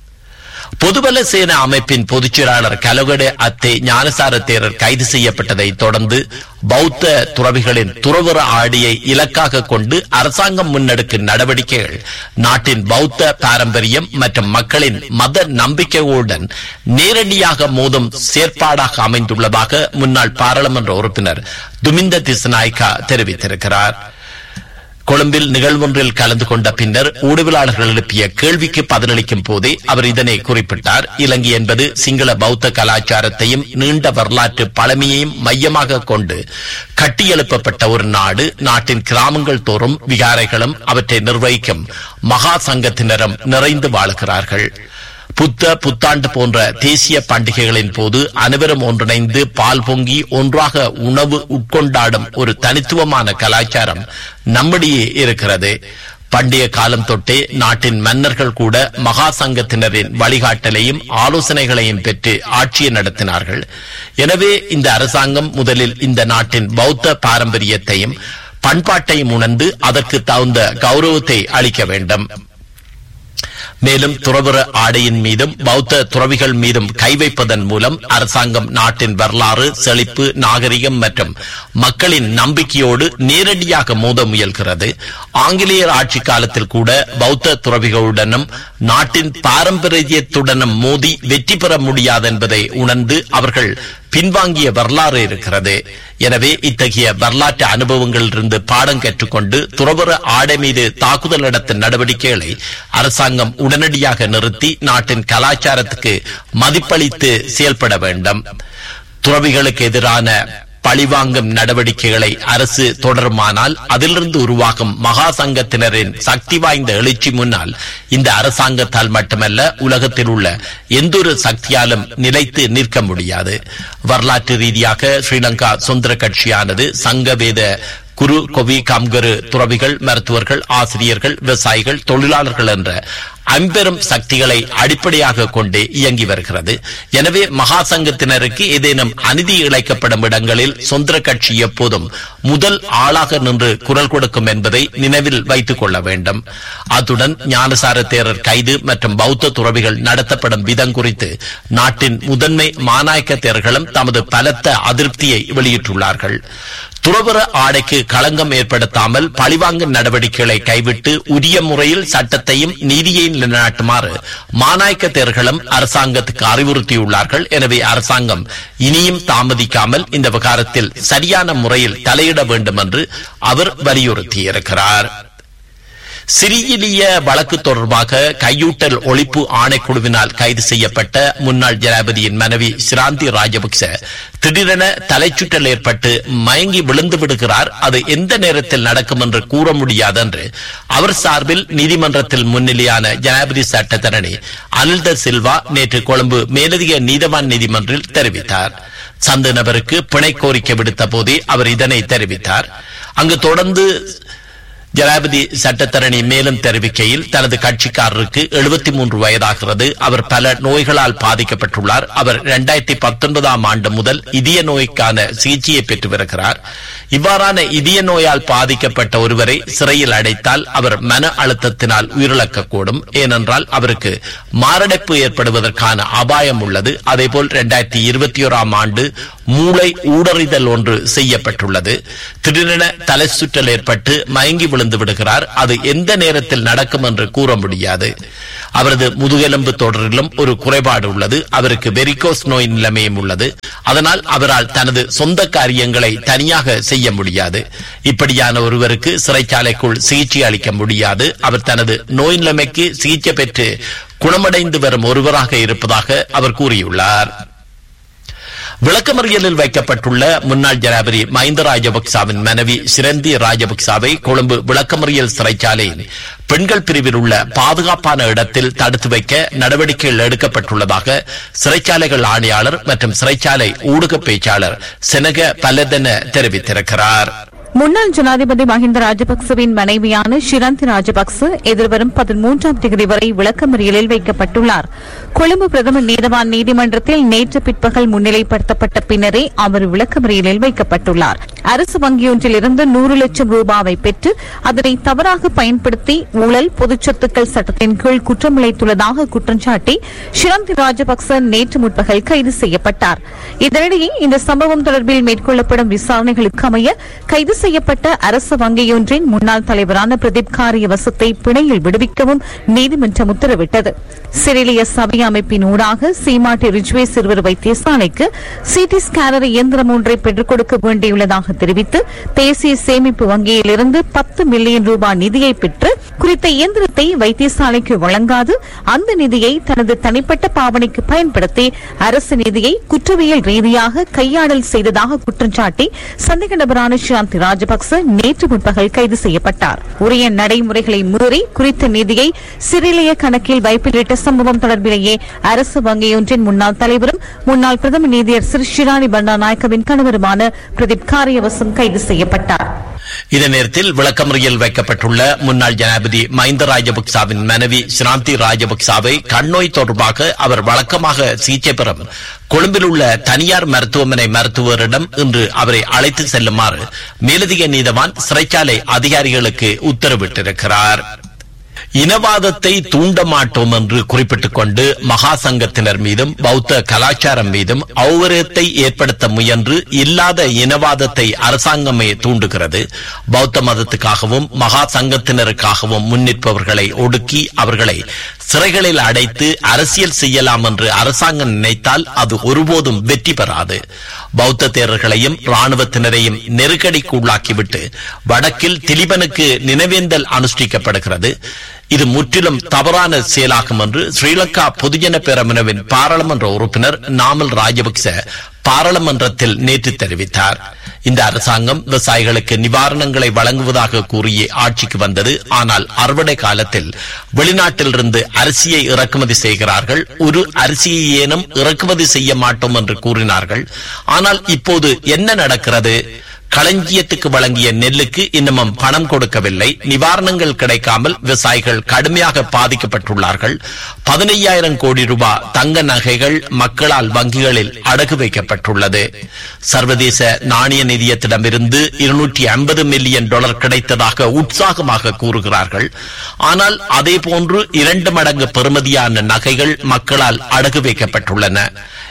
பொதுபல சேனா அமைப்பின் பொதுச் செயலாளர் கலகடே அத்தே ஞானசார தேரர் கைது செய்யப்பட்டதை தொடர்ந்து பௌத்த துறவிகளின் துறவர ஆடியை இலக்காக கொண்டு அரசாங்கம் முன்னெடுக்கும் நடவடிக்கைகள் நாட்டின் பௌத்த பாரம்பரியம் மற்றும் மக்களின் மத நம்பிக்கைகளுடன் நேரடியாக மோதும் செயற்பாடாக அமைந்துள்ளதாக முன்னாள் பாராளுமன்ற உறுப்பினர் துமிந்த திசநாய்கா தெரிவித்திருக்கிறார் கொழும்பில் நிகழ்வொன்றில் கலந்து கொண்ட பின்னர் ஊடகவியலாளர்கள் எழுப்பிய கேள்விக்கு பதிலளிக்கும் போதே அவர் இதனை குறிப்பிட்டார் இலங்கை என்பது சிங்கள பௌத்த கலாச்சாரத்தையும் நீண்ட வரலாற்று பழமையையும் மையமாக கொண்டு கட்டியெழுப்பப்பட்ட ஒரு நாடு நாட்டின் கிராமங்கள் தோறும் விகாரைகளும் அவற்றை நிர்வகிக்கும் மகா சங்கத்தினரும் நிறைந்து வாழுகிறார்கள் புத்த புத்தாண்டு போன்ற தேசிய பண்டிகைகளின் போது அனைவரும் ஒன்றிணைந்து பால் பொங்கி ஒன்றாக உணவு உட்கொண்டாடும் ஒரு தனித்துவமான கலாச்சாரம் நம்மிடையே இருக்கிறது பண்டைய காலம் தொட்டே நாட்டின் மன்னர்கள் கூட மகா சங்கத்தினரின் வழிகாட்டலையும் ஆலோசனைகளையும் பெற்று ஆட்சியை நடத்தினார்கள் எனவே இந்த அரசாங்கம் முதலில் இந்த நாட்டின் பௌத்த பாரம்பரியத்தையும் பண்பாட்டையும் உணர்ந்து அதற்கு தகுந்த கௌரவத்தை அளிக்க வேண்டும் மேலும் துறவர ஆடையின் மீதும் பௌத்த துறவிகள் மீதும் கை வைப்பதன் மூலம் அரசாங்கம் நாட்டின் வரலாறு செழிப்பு நாகரிகம் மற்றும் மக்களின் நம்பிக்கையோடு நேரடியாக மோத முயல்கிறது ஆங்கிலேயர் ஆட்சி காலத்தில் கூட பௌத்த துறவிகளுடனும் நாட்டின் பாரம்பரியத்துடனும் மோதி வெற்றி பெற முடியாது என்பதை உணர்ந்து அவர்கள் பின்வாங்கிய வரலாறு இருக்கிறது எனவே இத்தகைய வரலாற்று அனுபவங்களிலிருந்து பாடம் கற்றுக்கொண்டு துறவர ஆடை மீது தாக்குதல் நடத்தும் நடவடிக்கைகளை அரசாங்கம் உடனடியாக நிறுத்தி நாட்டின் கலாச்சாரத்துக்கு மதிப்பளித்து செயல்பட வேண்டும் துறவிகளுக்கு எதிரான பழிவாங்கும் நடவடிக்கைகளை அரசு தொடருமானால் அதிலிருந்து உருவாகும் மகா சங்கத்தினரின் சக்தி வாய்ந்த எழுச்சி முன்னால் இந்த அரசாங்கத்தால் மட்டுமல்ல உலகத்தில் உள்ள எந்தொரு சக்தியாலும் நிலைத்து நிற்க முடியாது வரலாற்று ரீதியாக ஸ்ரீலங்கா சுதந்திர கட்சியானது சங்கவேத குரு கொவி காம்கரு துறவிகள் மருத்துவர்கள் ஆசிரியர்கள் விவசாயிகள் தொழிலாளர்கள் என்ற ஐம்பெரும் சக்திகளை அடிப்படையாக கொண்டே இயங்கி வருகிறது எனவே மகா சங்கத்தினருக்கு ஏதேனும் அநீதி இழைக்கப்படும் இடங்களில் சுதந்திர கட்சி எப்போதும் முதல் ஆளாக நின்று குரல் கொடுக்கும் என்பதை நினைவில் வைத்துக் கொள்ள வேண்டும் அத்துடன் ஞானசார தேரர் கைது மற்றும் பௌத்த துறவிகள் நடத்தப்படும் விதம் குறித்து நாட்டின் முதன்மை மாநாயக்க தேர்களும் தமது பலத்த அதிருப்தியை வெளியிட்டுள்ளார்கள் துறவர ஆடைக்கு களங்கம் ஏற்படுத்தாமல் பழிவாங்கும் நடவடிக்கைகளை கைவிட்டு உரிய முறையில் சட்டத்தையும் நீதியையும் நிலைநாட்டுமாறு மாநாயக்க தேர்களும் அரசாங்கத்துக்கு அறிவுறுத்தியுள்ளார்கள் எனவே அரசாங்கம் இனியும் தாமதிக்காமல் இந்த விவகாரத்தில் சரியான முறையில் தலையிட வேண்டும் என்று அவர் வலியுறுத்தியிருக்கிறார் சிறியிலிய வழக்கு தொடர்பாக கையூட்டல் ஒழிப்பு ஆணைக்குழுவினால் கைது செய்யப்பட்ட முன்னாள் ஜனாதிபதியின் மனைவி சிராந்தி ராஜபக்ச திடீரென தலைச்சுற்றல் ஏற்பட்டு மயங்கி விழுந்து விடுகிறார் அது எந்த நேரத்தில் நடக்கும் என்று கூற முடியாது என்று அவர் சார்பில் நீதிமன்றத்தில் முன்னிலையான ஜனாதிபதி சட்டத்தரணி அனில்த சில்வா நேற்று கொழும்பு மேலதிக நீதவான் நீதிமன்றில் தெரிவித்தார் சந்த நபருக்கு பிணை கோரிக்கை விடுத்த போதே அவர் இதனை தெரிவித்தார் அங்கு தொடர்ந்து ஜனாதிபதி சட்டத்தரணி மேலும் தெரிவிக்கையில் தனது கட்சிக்காரருக்கு எழுபத்தி மூன்று வயதாகிறது அவர் பல நோய்களால் பாதிக்கப்பட்டுள்ளார் அவர் இரண்டாயிரத்தி பத்தொன்பதாம் ஆண்டு முதல் இதய நோய்க்கான சிகிச்சையை பெற்று வருகிறார் இவ்வாறான இதய நோயால் பாதிக்கப்பட்ட ஒருவரை சிறையில் அடைத்தால் அவர் மன அழுத்தத்தினால் உயிரிழக்கக்கூடும் ஏனென்றால் அவருக்கு மாரடைப்பு ஏற்படுவதற்கான அபாயம் உள்ளது அதேபோல் இரண்டாயிரத்தி இருபத்தி ஓராம் ஆண்டு மூளை ஊடறிதல் ஒன்று செய்யப்பட்டுள்ளது திடீரென தலை சுற்றல் ஏற்பட்டு மயங்கி விழுந்து விடுகிறார் அது எந்த நேரத்தில் நடக்கும் என்று கூற முடியாது அவரது முதுகெலும்பு தொடரிலும் ஒரு குறைபாடு உள்ளது அவருக்கு வெரிகோஸ் நோய் நிலைமையும் உள்ளது அதனால் அவரால் தனது சொந்த காரியங்களை தனியாக செய்ய முடியாது இப்படியான ஒருவருக்கு சிறைச்சாலைக்குள் சிகிச்சை அளிக்க முடியாது அவர் தனது நோய் நிலைமைக்கு சிகிச்சை பெற்று குணமடைந்து வரும் ஒருவராக இருப்பதாக அவர் கூறியுள்ளார் விளக்கமறியலில் வைக்கப்பட்டுள்ள முன்னாள் ஜனாதிபதி மஹிந்த ராஜபக்சாவின் மனைவி சிரந்தி ராஜபக்சாவை கொழும்பு விளக்கமறியல் சிறைச்சாலையில் பெண்கள் பிரிவில் உள்ள பாதுகாப்பான இடத்தில் தடுத்து வைக்க நடவடிக்கைகள் எடுக்கப்பட்டுள்ளதாக சிறைச்சாலைகள் ஆணையாளர் மற்றும் சிறைச்சாலை ஊடக பேச்சாளர் செனக பலதென தெரிவித்திருக்கிறார் முன்னாள் ஜனாதிபதி மஹிந்த ராஜபக்சவின் மனைவியான ஷிரந்தி ராஜபக்ச எதிர்வரும் பதிமூன்றாம் தேதி வரை விளக்கமறியலில் வைக்கப்பட்டுள்ளார் கொழும்பு பிரதமர் நீதவான் நீதிமன்றத்தில் நேற்று பிற்பகல் முன்னிலைப்படுத்தப்பட்ட பின்னரே அவர் விளக்கமறியலில் வைக்கப்பட்டுள்ளார் அரசு வங்கியொன்றில் இருந்து நூறு லட்சம் ரூபாவை பெற்று அதனை தவறாக பயன்படுத்தி ஊழல் பொதுச் சொத்துக்கள் சட்டத்தின் கீழ் குற்றமிழைத்துள்ளதாக குற்றம் சாட்டி ஷிரந்தி ராஜபக்ச நேற்று முற்பகல் கைது செய்யப்பட்டார் இதனிடையே இந்த சம்பவம் தொடர்பில் மேற்கொள்ளப்படும் விசாரணைகளுக்கு அமைய கைது செய்யப்பட்ட அரசு வங்கியொன்றின் முன்னாள் தலைவரான பிரதீப் காரியவசத்தை பிணையில் விடுவிக்கவும் நீதிமன்றம் உத்தரவிட்டது சிறிலிய சபை அமைப்பின் ஊடாக சீமாட்டி ரிஜ்வே சிறுவர் வைத்தியசாலைக்கு சிடி ஸ்கேனர் இயந்திரம் ஒன்றை பெற்றுக் கொடுக்க வேண்டியுள்ளதாக தெரிவித்து தேசிய சேமிப்பு வங்கியிலிருந்து பத்து மில்லியன் ரூபாய் நிதியை பெற்று குறித்த இயந்திரத்தை வைத்தியசாலைக்கு வழங்காது அந்த நிதியை தனது தனிப்பட்ட பாவனைக்கு பயன்படுத்தி அரசு நிதியை குற்றவியல் ரீதியாக கையாடல் செய்ததாக குற்றம் சாட்டி சந்தேக நபரான சாந்தி ராஜபக்ச நேற்று முற்பகல் கைது செய்யப்பட்டார் உரிய நடைமுறைகளை மீறி குறித்த நிதியை சிறிலிய கணக்கில் வைப்பிலிட்ட சம்பவம் தொடர்பிலேயே அரசு வங்கியொன்றின் முன்னாள் தலைவரும் முன்னாள் பிரதம நீதியரசர் ஷிராணி பண்டாநாயக்கவின் கணவருமான பிரதீப் காரியவசம் கைது செய்யப்பட்டார் இதே நேரத்தில் விளக்கமறியல் வைக்கப்பட்டுள்ள முன்னாள் ஜனாதிபதி மஹிந்த ராஜபக்சாவின் மனைவி சிராந்தி ராஜபக்சாவை கண்ணோய் தொடர்பாக அவர் வழக்கமாக சிகிச்சை பெறும் கொழும்பில் உள்ள தனியார் மருத்துவமனை மருத்துவரிடம் இன்று அவரை அழைத்து செல்லுமாறு மேலதிக நீதவான் சிறைச்சாலை அதிகாரிகளுக்கு உத்தரவிட்டிருக்கிறார் இனவாதத்தை தூண்ட மாட்டோம் என்று குறிப்பிட்டுக் கொண்டு மகா சங்கத்தினர் மீதும் பௌத்த கலாச்சாரம் மீதும் ஔவரியத்தை ஏற்படுத்த முயன்று இல்லாத இனவாதத்தை அரசாங்கமே தூண்டுகிறது பௌத்த மதத்துக்காகவும் மகா சங்கத்தினருக்காகவும் முன்னிற்பவர்களை ஒடுக்கி அவர்களை சிறைகளில் அடைத்து அரசியல் செய்யலாம் என்று அரசாங்கம் நினைத்தால் அது ஒருபோதும் வெற்றி பெறாது பௌத்த தேரர்களையும் ராணுவத்தினரையும் நெருக்கடிக்கு உள்ளாக்கிவிட்டு வடக்கில் திலிபனுக்கு நினைவேந்தல் அனுஷ்டிக்கப்படுகிறது இது முற்றிலும் தவறான செயலாகும் என்று ஸ்ரீலங்கா பொதுஜன பேரமுனவின் பாராளுமன்ற உறுப்பினர் நாமல் ராஜபக்ச பாராளுமன்றத்தில் நேற்று தெரிவித்தார் இந்த அரசாங்கம் விவசாயிகளுக்கு நிவாரணங்களை வழங்குவதாக கூறிய ஆட்சிக்கு வந்தது ஆனால் அறுவடை காலத்தில் வெளிநாட்டிலிருந்து அரிசியை இறக்குமதி செய்கிறார்கள் ஒரு அரிசியை ஏனும் இறக்குமதி செய்ய மாட்டோம் என்று கூறினார்கள் ஆனால் இப்போது என்ன நடக்கிறது களஞ்சியத்துக்கு வழங்கிய நெல்லுக்கு இன்னமும் பணம் கொடுக்கவில்லை நிவாரணங்கள் கிடைக்காமல் விவசாயிகள் கடுமையாக பாதிக்கப்பட்டுள்ளார்கள் பதினையாயிரம் கோடி ரூபாய் தங்க நகைகள் மக்களால் வங்கிகளில் அடகு வைக்கப்பட்டுள்ளது சர்வதேச நாணய நிதியத்திடமிருந்து இருநூற்றி ஐம்பது மில்லியன் டாலர் கிடைத்ததாக உற்சாகமாக கூறுகிறார்கள் ஆனால் அதே போன்று இரண்டு மடங்கு பெறுமதியான நகைகள் மக்களால் அடகு வைக்கப்பட்டுள்ளன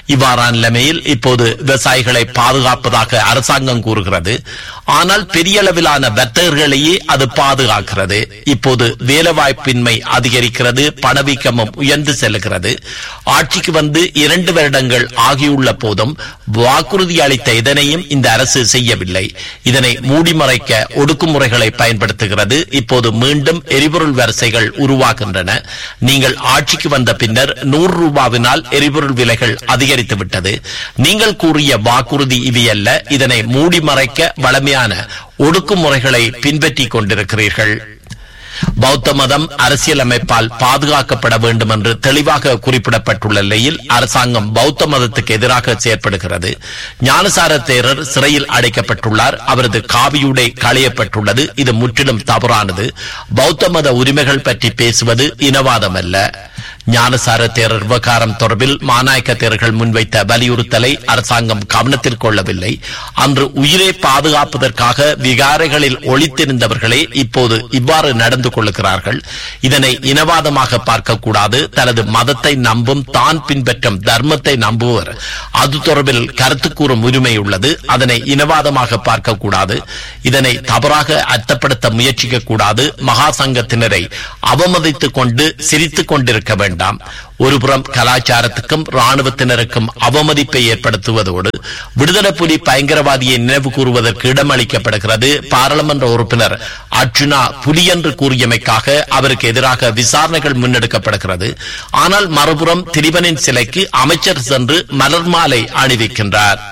இவ்வாறான நிலைமையில் இப்போது விவசாயிகளை பாதுகாப்பதாக அரசாங்கம் கூறுகிறது ஆனால் பெரிய அளவிலான வர்த்தகர்களையே அது பாதுகாக்கிறது இப்போது வேலைவாய்ப்பின்மை அதிகரிக்கிறது பணவீக்கமும் உயர்ந்து செல்கிறது ஆட்சிக்கு வந்து இரண்டு வருடங்கள் ஆகியுள்ள போதும் வாக்குறுதி அளித்த இதனையும் இந்த அரசு செய்யவில்லை இதனை மூடி மறைக்க ஒடுக்குமுறைகளை பயன்படுத்துகிறது இப்போது மீண்டும் எரிபொருள் வரிசைகள் உருவாகின்றன நீங்கள் ஆட்சிக்கு வந்த பின்னர் நூறு ரூபாவினால் எரிபொருள் விலைகள் அதிகரித்து விட்டது நீங்கள் கூறிய வாக்குறுதி இவையல்ல இதனை மூடி மறைக்க வளமையான ஒடுக்குமுறைகளை பின்பற்றிக் கொண்டிருக்கிறீர்கள் பௌத்த மதம் அரசியலமைப்பால் பாதுகாக்கப்பட வேண்டும் என்று தெளிவாக குறிப்பிடப்பட்டுள்ள நிலையில் அரசாங்கம் பௌத்த மதத்துக்கு எதிராக செயற்படுகிறது ஞானசார தேரர் சிறையில் அடைக்கப்பட்டுள்ளார் அவரது காவியுடை களையப்பட்டுள்ளது இது முற்றிலும் தவறானது பௌத்த மத உரிமைகள் பற்றி பேசுவது இனவாதம் அல்ல ஞானசார தேரர் விவகாரம் தொடர்பில் மாநாயக்க தேரர்கள் முன்வைத்த வலியுறுத்தலை அரசாங்கம் கவனத்தில் கொள்ளவில்லை அன்று உயிரை பாதுகாப்பதற்காக விகாரைகளில் ஒளித்திருந்தவர்களே இப்போது இவ்வாறு நடந்து கொள்ளுகிறார்கள் இதனை இனவாதமாக பார்க்கக்கூடாது தனது மதத்தை நம்பும் தான் பின்பற்றும் தர்மத்தை நம்புவர் அது தொடர்பில் கருத்து கூறும் உரிமை உள்ளது அதனை இனவாதமாக பார்க்கக்கூடாது இதனை தவறாக அர்த்தப்படுத்த முயற்சிக்க கூடாது மகா சங்கத்தினரை அவமதித்துக் கொண்டு சிரித்துக் கொண்டிருக்க வேண்டாம் ஒருபுறம் கலாச்சாரத்துக்கும் ராணுவத்தினருக்கும் அவமதிப்பை ஏற்படுத்துவதோடு விடுதலை புலி பயங்கரவாதியை நினைவு கூறுவதற்கு இடமளிக்கப்படுகிறது பாராளுமன்ற உறுப்பினர் அர்ஜுனா புலி என்று கூறியமைக்காக அவருக்கு எதிராக விசாரணைகள் முன்னெடுக்கப்படுகிறது ஆனால் மறுபுறம் திரிவனின் சிலைக்கு அமைச்சர் சென்று மலர் மாலை அணிவிக்கின்றார்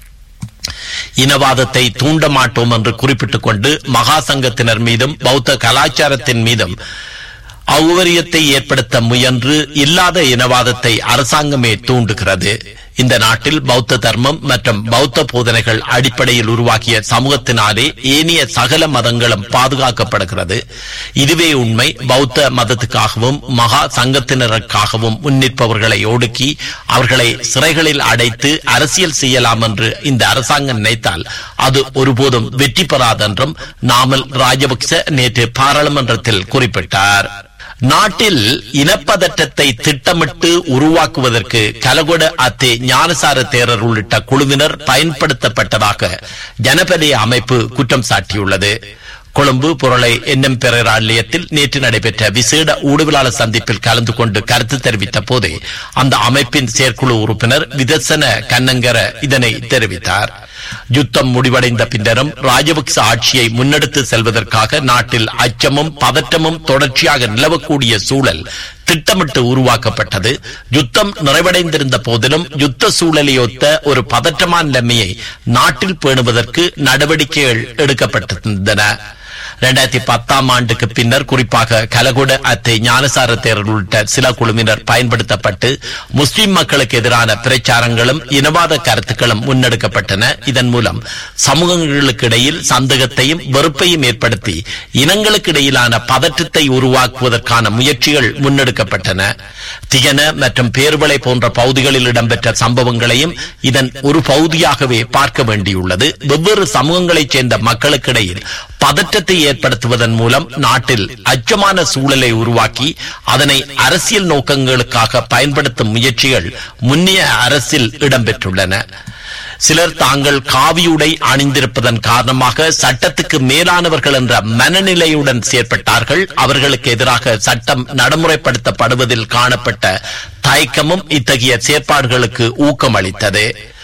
இனவாதத்தை தூண்ட மாட்டோம் என்று குறிப்பிட்டுக் கொண்டு மகா சங்கத்தினர் மீதும் பௌத்த கலாச்சாரத்தின் மீதும் அவ்வரியத்தை ஏற்படுத்த முயன்று இல்லாத இனவாதத்தை அரசாங்கமே தூண்டுகிறது இந்த நாட்டில் பௌத்த தர்மம் மற்றும் பௌத்த போதனைகள் அடிப்படையில் உருவாக்கிய சமூகத்தினாலே ஏனைய சகல மதங்களும் பாதுகாக்கப்படுகிறது இதுவே உண்மை பௌத்த மதத்துக்காகவும் மகா சங்கத்தினருக்காகவும் முன்னிற்பவர்களை ஒடுக்கி அவர்களை சிறைகளில் அடைத்து அரசியல் செய்யலாம் என்று இந்த அரசாங்கம் நினைத்தால் அது ஒருபோதும் வெற்றி பெறாதென்றும் நாமல் ராஜபக்ச நேற்று பாராளுமன்றத்தில் குறிப்பிட்டார் நாட்டில் இனப்பதற்றத்தை திட்டமிட்டு உருவாக்குவதற்கு கலகொட அத்தே ஞானசார தேரர் உள்ளிட்ட குழுவினர் பயன்படுத்தப்பட்டதாக ஜனபதி அமைப்பு குற்றம் சாட்டியுள்ளது கொழும்பு புரளை என்எம் பெரேரா நிலையத்தில் நேற்று நடைபெற்ற விசேட ஊடகவியலாளர் சந்திப்பில் கலந்து கொண்டு கருத்து தெரிவித்த போதே அந்த அமைப்பின் செயற்குழு உறுப்பினர் விதர்சன கண்ணங்கர இதனை தெரிவித்தார் யுத்தம் முடிவடைந்த பின்னரும் ராஜபக்ச ஆட்சியை முன்னெடுத்து செல்வதற்காக நாட்டில் அச்சமும் பதற்றமும் தொடர்ச்சியாக நிலவக்கூடிய சூழல் திட்டமிட்டு உருவாக்கப்பட்டது யுத்தம் நிறைவடைந்திருந்த போதிலும் யுத்த சூழலையொத்த ஒரு பதற்றமான நிலைமையை நாட்டில் பேணுவதற்கு நடவடிக்கைகள் எடுக்கப்பட்டிருந்தன இரண்டாயிரத்தி பத்தாம் ஆண்டுக்கு பின்னர் குறிப்பாக கலகுட அத்தை ஞானசார தேரர் உள்ளிட்ட சில குழுவினர் பயன்படுத்தப்பட்டு முஸ்லிம் மக்களுக்கு எதிரான பிரச்சாரங்களும் இனவாத கருத்துக்களும் முன்னெடுக்கப்பட்டன இதன் மூலம் சமூகங்களுக்கு இடையில் சந்தேகத்தையும் வெறுப்பையும் ஏற்படுத்தி இனங்களுக்கு இடையிலான பதற்றத்தை உருவாக்குவதற்கான முயற்சிகள் முன்னெடுக்கப்பட்டன திகன மற்றும் பேர்வளை போன்ற பகுதிகளில் இடம்பெற்ற சம்பவங்களையும் இதன் ஒரு பகுதியாகவே பார்க்க வேண்டியுள்ளது வெவ்வேறு சமூகங்களைச் சேர்ந்த மக்களுக்கிடையில் பதற்றத்தை ஏற்படுத்துவதன் மூலம் நாட்டில் அச்சமான சூழலை உருவாக்கி அதனை அரசியல் நோக்கங்களுக்காக பயன்படுத்தும் முயற்சிகள் முன்னிய அரசில் இடம்பெற்றுள்ளன சிலர் தாங்கள் காவியுடை அணிந்திருப்பதன் காரணமாக சட்டத்துக்கு மேலானவர்கள் என்ற மனநிலையுடன் செயற்பட்டார்கள் அவர்களுக்கு எதிராக சட்டம் நடைமுறைப்படுத்தப்படுவதில் காணப்பட்ட தயக்கமும் இத்தகைய செயற்பாடுகளுக்கு ஊக்கமளித்தது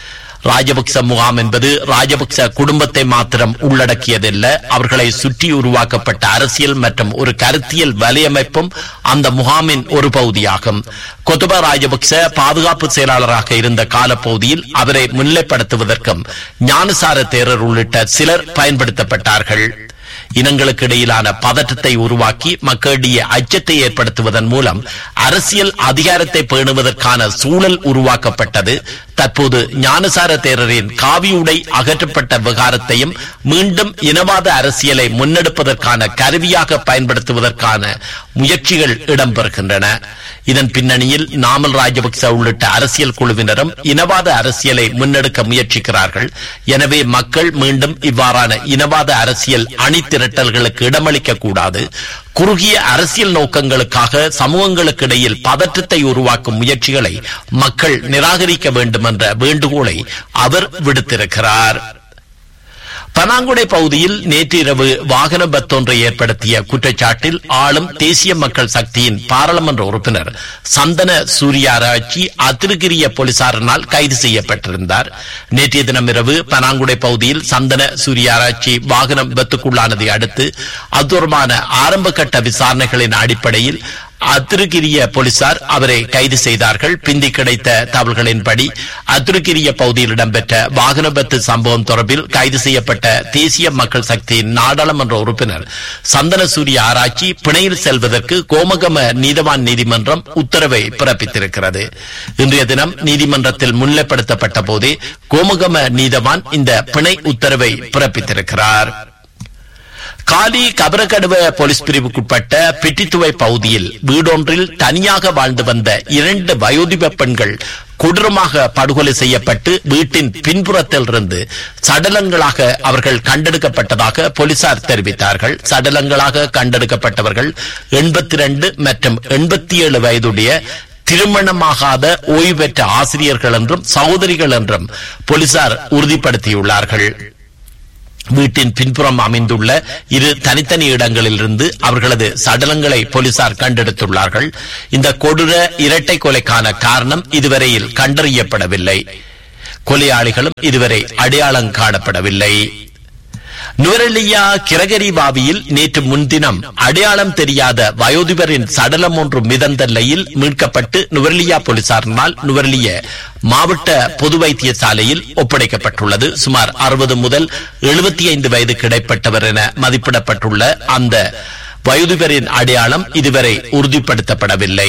ராஜபக்ச முகாம் என்பது ராஜபக்ச குடும்பத்தை மாத்திரம் உள்ளடக்கியதல்ல அவர்களை சுற்றி உருவாக்கப்பட்ட அரசியல் மற்றும் ஒரு கருத்தியல் வலையமைப்பும் அந்த முகாமின் ஒரு பகுதியாகும் கொத்துபா ராஜபக்ச பாதுகாப்பு செயலாளராக இருந்த காலப்பகுதியில் அவரை முன்னிலைப்படுத்துவதற்கும் ஞானசார தேரர் உள்ளிட்ட சிலர் பயன்படுத்தப்பட்டார்கள் இனங்களுக்கு இடையிலான பதற்றத்தை உருவாக்கி மக்களிடையே அச்சத்தை ஏற்படுத்துவதன் மூலம் அரசியல் அதிகாரத்தை பேணுவதற்கான சூழல் உருவாக்கப்பட்டது தற்போது ஞானசார தேரரின் காவியுடை அகற்றப்பட்ட விவகாரத்தையும் மீண்டும் இனவாத அரசியலை முன்னெடுப்பதற்கான கருவியாக பயன்படுத்துவதற்கான முயற்சிகள் இடம்பெறுகின்றன இதன் பின்னணியில் நாமல் ராஜபக்ச உள்ளிட்ட அரசியல் குழுவினரும் இனவாத அரசியலை முன்னெடுக்க முயற்சிக்கிறார்கள் எனவே மக்கள் மீண்டும் இவ்வாறான இனவாத அரசியல் அணிதிரட்டல்களுக்கு இடமளிக்க கூடாது குறுகிய அரசியல் நோக்கங்களுக்காக சமூகங்களுக்கு இடையில் பதற்றத்தை உருவாக்கும் முயற்சிகளை மக்கள் நிராகரிக்க வேண்டும் என்ற வேண்டுகோளை அவர் விடுத்திருக்கிறார் பனாங்குடை பகுதியில் நேற்றிரவு வாகன பத்தொன்றை ஏற்படுத்திய குற்றச்சாட்டில் ஆளும் தேசிய மக்கள் சக்தியின் பாராளுமன்ற உறுப்பினர் சந்தன சூரியாராய்ச்சி அத்திருக்கிரிய போலீசாரினால் கைது செய்யப்பட்டிருந்தார் நேற்றைய தினம் இரவு பனாங்குடை பகுதியில் சந்தன சூரியாராய்ச்சி வாகனம் விபத்துக்குள்ளானதை அடுத்து அது தொடர்பான ஆரம்ப கட்ட விசாரணைகளின் அடிப்படையில் அத்திருக்கிரிய போலீசார் அவரை கைது செய்தார்கள் பிந்தி கிடைத்த தகவல்களின்படி அத்திருக்கிரிய பகுதியில் இடம்பெற்ற வாகன விபத்து சம்பவம் தொடர்பில் கைது செய்யப்பட்ட தேசிய மக்கள் சக்தியின் நாடாளுமன்ற உறுப்பினர் சந்தனசூரிய ஆராய்ச்சி பிணையில் செல்வதற்கு கோமகம நீதவான் நீதிமன்றம் உத்தரவை பிறப்பித்திருக்கிறது இன்றைய தினம் நீதிமன்றத்தில் முன்னிலைப்படுத்தப்பட்ட போதே கோமகம நீதவான் இந்த பிணை உத்தரவை பிறப்பித்திருக்கிறார் காலி கபரகடுவ போலீஸ் பிரிவுக்குட்பட்ட பிட்டித்துவை பகுதியில் வீடொன்றில் தனியாக வாழ்ந்து வந்த இரண்டு வயோதிப பெண்கள் கொடூரமாக படுகொலை செய்யப்பட்டு வீட்டின் பின்புறத்தில் இருந்து சடலங்களாக அவர்கள் கண்டெடுக்கப்பட்டதாக போலீசார் தெரிவித்தார்கள் சடலங்களாக கண்டெடுக்கப்பட்டவர்கள் எண்பத்தி ரெண்டு மற்றும் எண்பத்தி ஏழு வயதுடைய திருமணமாகாத ஓய்வு பெற்ற ஆசிரியர்கள் என்றும் சகோதரிகள் என்றும் போலீசார் உறுதிப்படுத்தியுள்ளார்கள் வீட்டின் பின்புறம் அமைந்துள்ள இரு தனித்தனி இடங்களிலிருந்து அவர்களது சடலங்களை போலீசார் கண்டெடுத்துள்ளார்கள் இந்த கொடூர இரட்டை கொலைக்கான காரணம் இதுவரையில் கண்டறியப்படவில்லை கொலையாளிகளும் இதுவரை அடையாளம் காணப்படவில்லை நுவரெலியா கிரகரி பாவியில் நேற்று முன்தினம் அடையாளம் தெரியாத வயோதிபரின் சடலம் ஒன்று மிதந்த நிலையில் மீட்கப்பட்டு நுவரெலியா போலீசாரினால் நுவரெலிய மாவட்ட பொது வைத்தியசாலையில் ஒப்படைக்கப்பட்டுள்ளது சுமார் அறுபது முதல் எழுபத்தி ஐந்து வயது கிடைப்பட்டவர் என மதிப்பிடப்பட்டுள்ள அந்த வயோதிபரின் அடையாளம் இதுவரை உறுதிப்படுத்தப்படவில்லை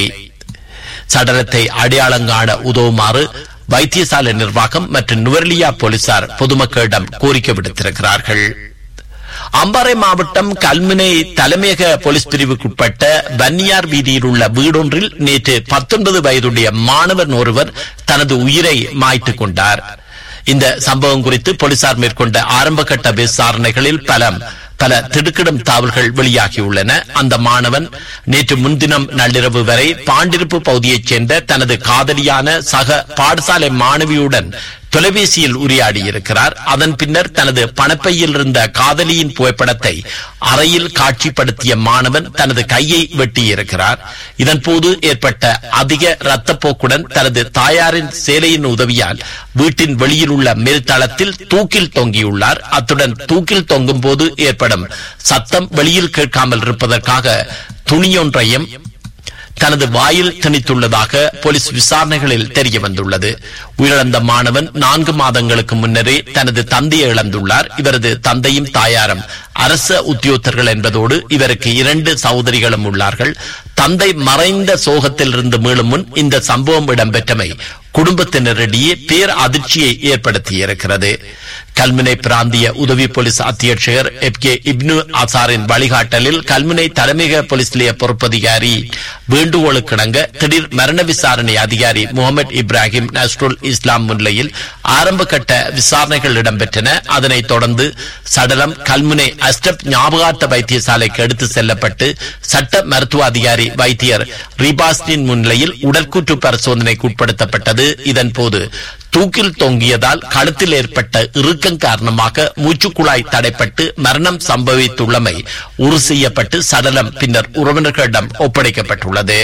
சடலத்தை அடையாளம் காண உதவுமாறு வைத்தியசாலை நிர்வாகம் மற்றும் நுவர்லியா போலீசார் பொதுமக்களிடம் கோரிக்கை விடுத்திருக்கிறார்கள் அம்பாறை மாவட்டம் கல்முனை தலைமையக போலீஸ் பிரிவுக்குட்பட்ட வன்னியார் வீதியில் உள்ள வீடொன்றில் நேற்று பத்தொன்பது வயதுடைய மாணவன் ஒருவர் தனது உயிரை மாய்த்துக் கொண்டார் இந்த சம்பவம் குறித்து போலீசார் மேற்கொண்ட ஆரம்பகட்ட விசாரணைகளில் பலம் பல திடுக்கிடும் தாவல்கள் வெளியாகியுள்ளன அந்த மாணவன் நேற்று முன்தினம் நள்ளிரவு வரை பாண்டிருப்பு பகுதியைச் சேர்ந்த தனது காதலியான சக பாடசாலை மாணவியுடன் தொலைபேசியில் உரையாடியிருக்கிறார் அதன் பின்னர் தனது பணப்பையில் இருந்த காதலியின் புகைப்படத்தை அறையில் காட்சிப்படுத்திய மாணவன் தனது கையை வெட்டியிருக்கிறார் இதன்போது ஏற்பட்ட அதிக இரத்தப்போக்குடன் தனது தாயாரின் சேலையின் உதவியால் வீட்டின் வெளியில் உள்ள மேல்தளத்தில் தூக்கில் தொங்கியுள்ளார் அத்துடன் தூக்கில் தொங்கும் போது ஏற்படும் சத்தம் வெளியில் கேட்காமல் இருப்பதற்காக துணியொன்றையும் தனது வாயில் திணித்துள்ளதாக போலீஸ் விசாரணைகளில் தெரிய வந்துள்ளது உயிரிழந்த மாணவன் நான்கு மாதங்களுக்கு முன்னரே தனது தந்தையை இழந்துள்ளார் இவரது தந்தையும் தாயாரும் அரச உத்தியோகத்தர்கள் என்பதோடு இவருக்கு இரண்டு சகோதரிகளும் உள்ளார்கள் தந்தை மறைந்த சோகத்தில் இருந்து மீளும் முன் இந்த சம்பவம் இடம்பெற்றமை குடும்பத்தினரிடையே பேர் அதிர்ச்சியை ஏற்படுத்தியிருக்கிறது கல்முனை பிராந்திய உதவி போலீஸ் அத்தியட்சகர் எப் கே இப்னு அசாரின் வழிகாட்டலில் கல்முனை தலைமையக போலீஸ் நிலைய பொறுப்பதிகாரி வேண்டுகோளுக்கிணங்க திடீர் மரண விசாரணை அதிகாரி முகமது இப்ராஹிம் நஸ்ருல் இஸ்லாம் முன்னிலையில் ஆரம்ப கட்ட விசாரணைகள் இடம்பெற்றன அதனைத் தொடர்ந்து சடலம் கல்முனை அஸ்டப் ஞாபகார்த்த வைத்தியசாலைக்கு எடுத்து செல்லப்பட்டு சட்ட மருத்துவ அதிகாரி வைத்தியர் ரிபாஸ்டின் முன்னிலையில் உடற்கூற்று பரிசோதனைக்கு உட்படுத்தப்பட்டது இதன்போது தூக்கில் தொங்கியதால் கழுத்தில் ஏற்பட்ட இறுக்கம் காரணமாக மூச்சுக்குழாய் தடைப்பட்டு மரணம் சம்பவித்துள்ளமை உறுதி செய்யப்பட்டு சடலம் பின்னர் உறவினர்களிடம் ஒப்படைக்கப்பட்டுள்ளது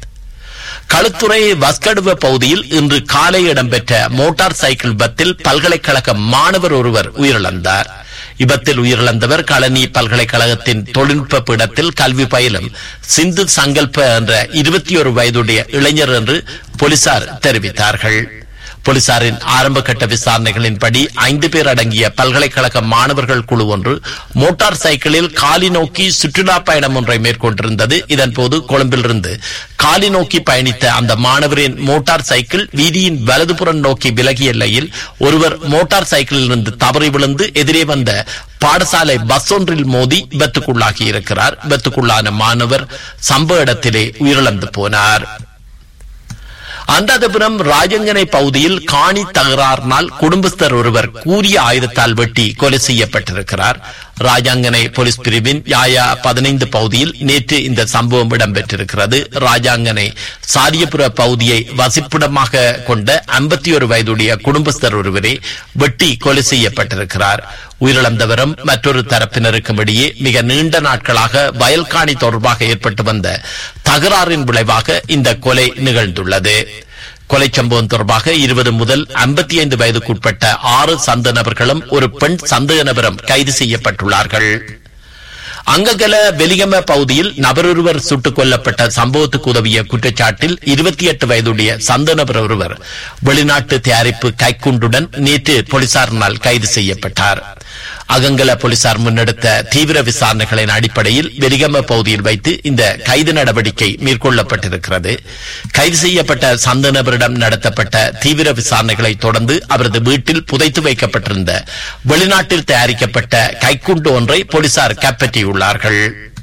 களுத்துறை வஸ்கடுவ பகுதியில் இன்று காலை இடம்பெற்ற மோட்டார் சைக்கிள் விபத்தில் பல்கலைக்கழக மாணவர் ஒருவர் உயிரிழந்தார் விபத்தில் உயிரிழந்தவர் களனி பல்கலைக்கழகத்தின் தொழில்நுட்ப பீடத்தில் கல்வி பயிலும் சிந்து சங்கல்ப என்ற இருபத்தி ஒரு வயதுடைய இளைஞர் என்று போலீசார் தெரிவித்தார்கள் போலீசாரின் ஆரம்ப கட்ட விசாரணைகளின்படி ஐந்து பேர் அடங்கிய பல்கலைக்கழக மாணவர்கள் குழு ஒன்று மோட்டார் சைக்கிளில் காலி நோக்கி சுற்றுலா பயணம் ஒன்றை மேற்கொண்டிருந்தது இதன்போது கொழும்பிலிருந்து காலி நோக்கி பயணித்த அந்த மாணவரின் மோட்டார் சைக்கிள் வீதியின் வலதுபுறம் நோக்கி விலகிய நிலையில் ஒருவர் மோட்டார் சைக்கிளில் இருந்து தவறி விழுந்து எதிரே வந்த பாடசாலை பஸ் ஒன்றில் மோதி விபத்துக்குள்ளாகி இருக்கிறார் விபத்துக்குள்ளான மாணவர் சம்பவ இடத்திலே உயிரிழந்து போனார் அந்தாதபுரம் ராஜங்கனை பகுதியில் காணி தகராறினால் குடும்பஸ்தர் ஒருவர் கூறிய ஆயுதத்தால் வெட்டி கொலை செய்யப்பட்டிருக்கிறார் ராஜாங்கனை போலீஸ் பிரிவின் யாயா பதினைந்து பகுதியில் நேற்று இந்த சம்பவம் இடம்பெற்றிருக்கிறது ராஜாங்கனை சாரியபுர பகுதியை வசிப்பிடமாக கொண்ட ஐம்பத்தி ஒரு வயதுடைய குடும்பஸ்தர் ஒருவரே வெட்டி கொலை செய்யப்பட்டிருக்கிறார் உயிரிழந்தவரும் மற்றொரு தரப்பினருக்கும் இடையே மிக நீண்ட நாட்களாக வயல்காணி தொடர்பாக ஏற்பட்டு வந்த தகராறின் விளைவாக இந்த கொலை நிகழ்ந்துள்ளது கொலை சம்பவம் தொடர்பாக இருபது முதல் ஐம்பத்தி ஐந்து வயதுக்குட்பட்ட ஆறு சந்த நபர்களும் ஒரு பெண் சந்தேக நபரும் கைது செய்யப்பட்டுள்ளார்கள் அங்ககல வெலிகம பகுதியில் நபரொருவர் சுட்டுக் கொல்லப்பட்ட சம்பவத்துக்கு உதவிய குற்றச்சாட்டில் இருபத்தி எட்டு வயதுடைய சந்த நபர் ஒருவர் வெளிநாட்டு தயாரிப்பு கைக்குண்டுடன் நேற்று போலீசாரினால் கைது செய்யப்பட்டார் அகங்கல போலீசார் முன்னெடுத்த தீவிர விசாரணைகளின் அடிப்படையில் வெலிகம பகுதியில் வைத்து இந்த கைது நடவடிக்கை மேற்கொள்ளப்பட்டிருக்கிறது கைது செய்யப்பட்ட சந்த நபரிடம் நடத்தப்பட்ட தீவிர விசாரணைகளை தொடர்ந்து அவரது வீட்டில் புதைத்து வைக்கப்பட்டிருந்த வெளிநாட்டில் தயாரிக்கப்பட்ட கைக்குண்டு ஒன்றை போலீசார் கைப்பற்றியுள்ளார்கள்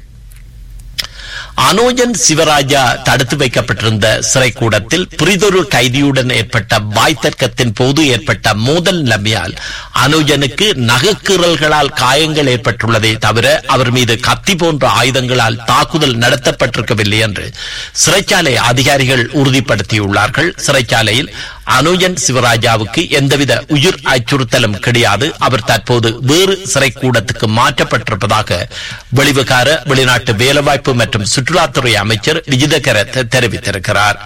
அனோஜன் சிவராஜா தடுத்து வைக்கப்பட்டிருந்த சிறைக்கூடத்தில் பிரிதொரு கைதியுடன் ஏற்பட்ட வாய் தர்க்கத்தின் போது ஏற்பட்ட மோதல் நிலைமையால் அனுஜனுக்கு நகைக்கீறல்களால் காயங்கள் ஏற்பட்டுள்ளதை தவிர அவர் மீது கத்தி போன்ற ஆயுதங்களால் தாக்குதல் நடத்தப்பட்டிருக்கவில்லை என்று சிறைச்சாலை அதிகாரிகள் உறுதிப்படுத்தியுள்ளார்கள் சிறைச்சாலையில் அனுஜன் சிவராஜாவுக்கு எந்தவித உயிர் அச்சுறுத்தலும் கிடையாது அவர் தற்போது வேறு சிறைக்கூடத்துக்கு மாற்றப்பட்டிருப்பதாக வெளிவிகார வெளிநாட்டு வேலைவாய்ப்பு மற்றும் சுற்றுலாத்துறை அமைச்சர் விஜிதகர தெரிவித்திருக்கிறார்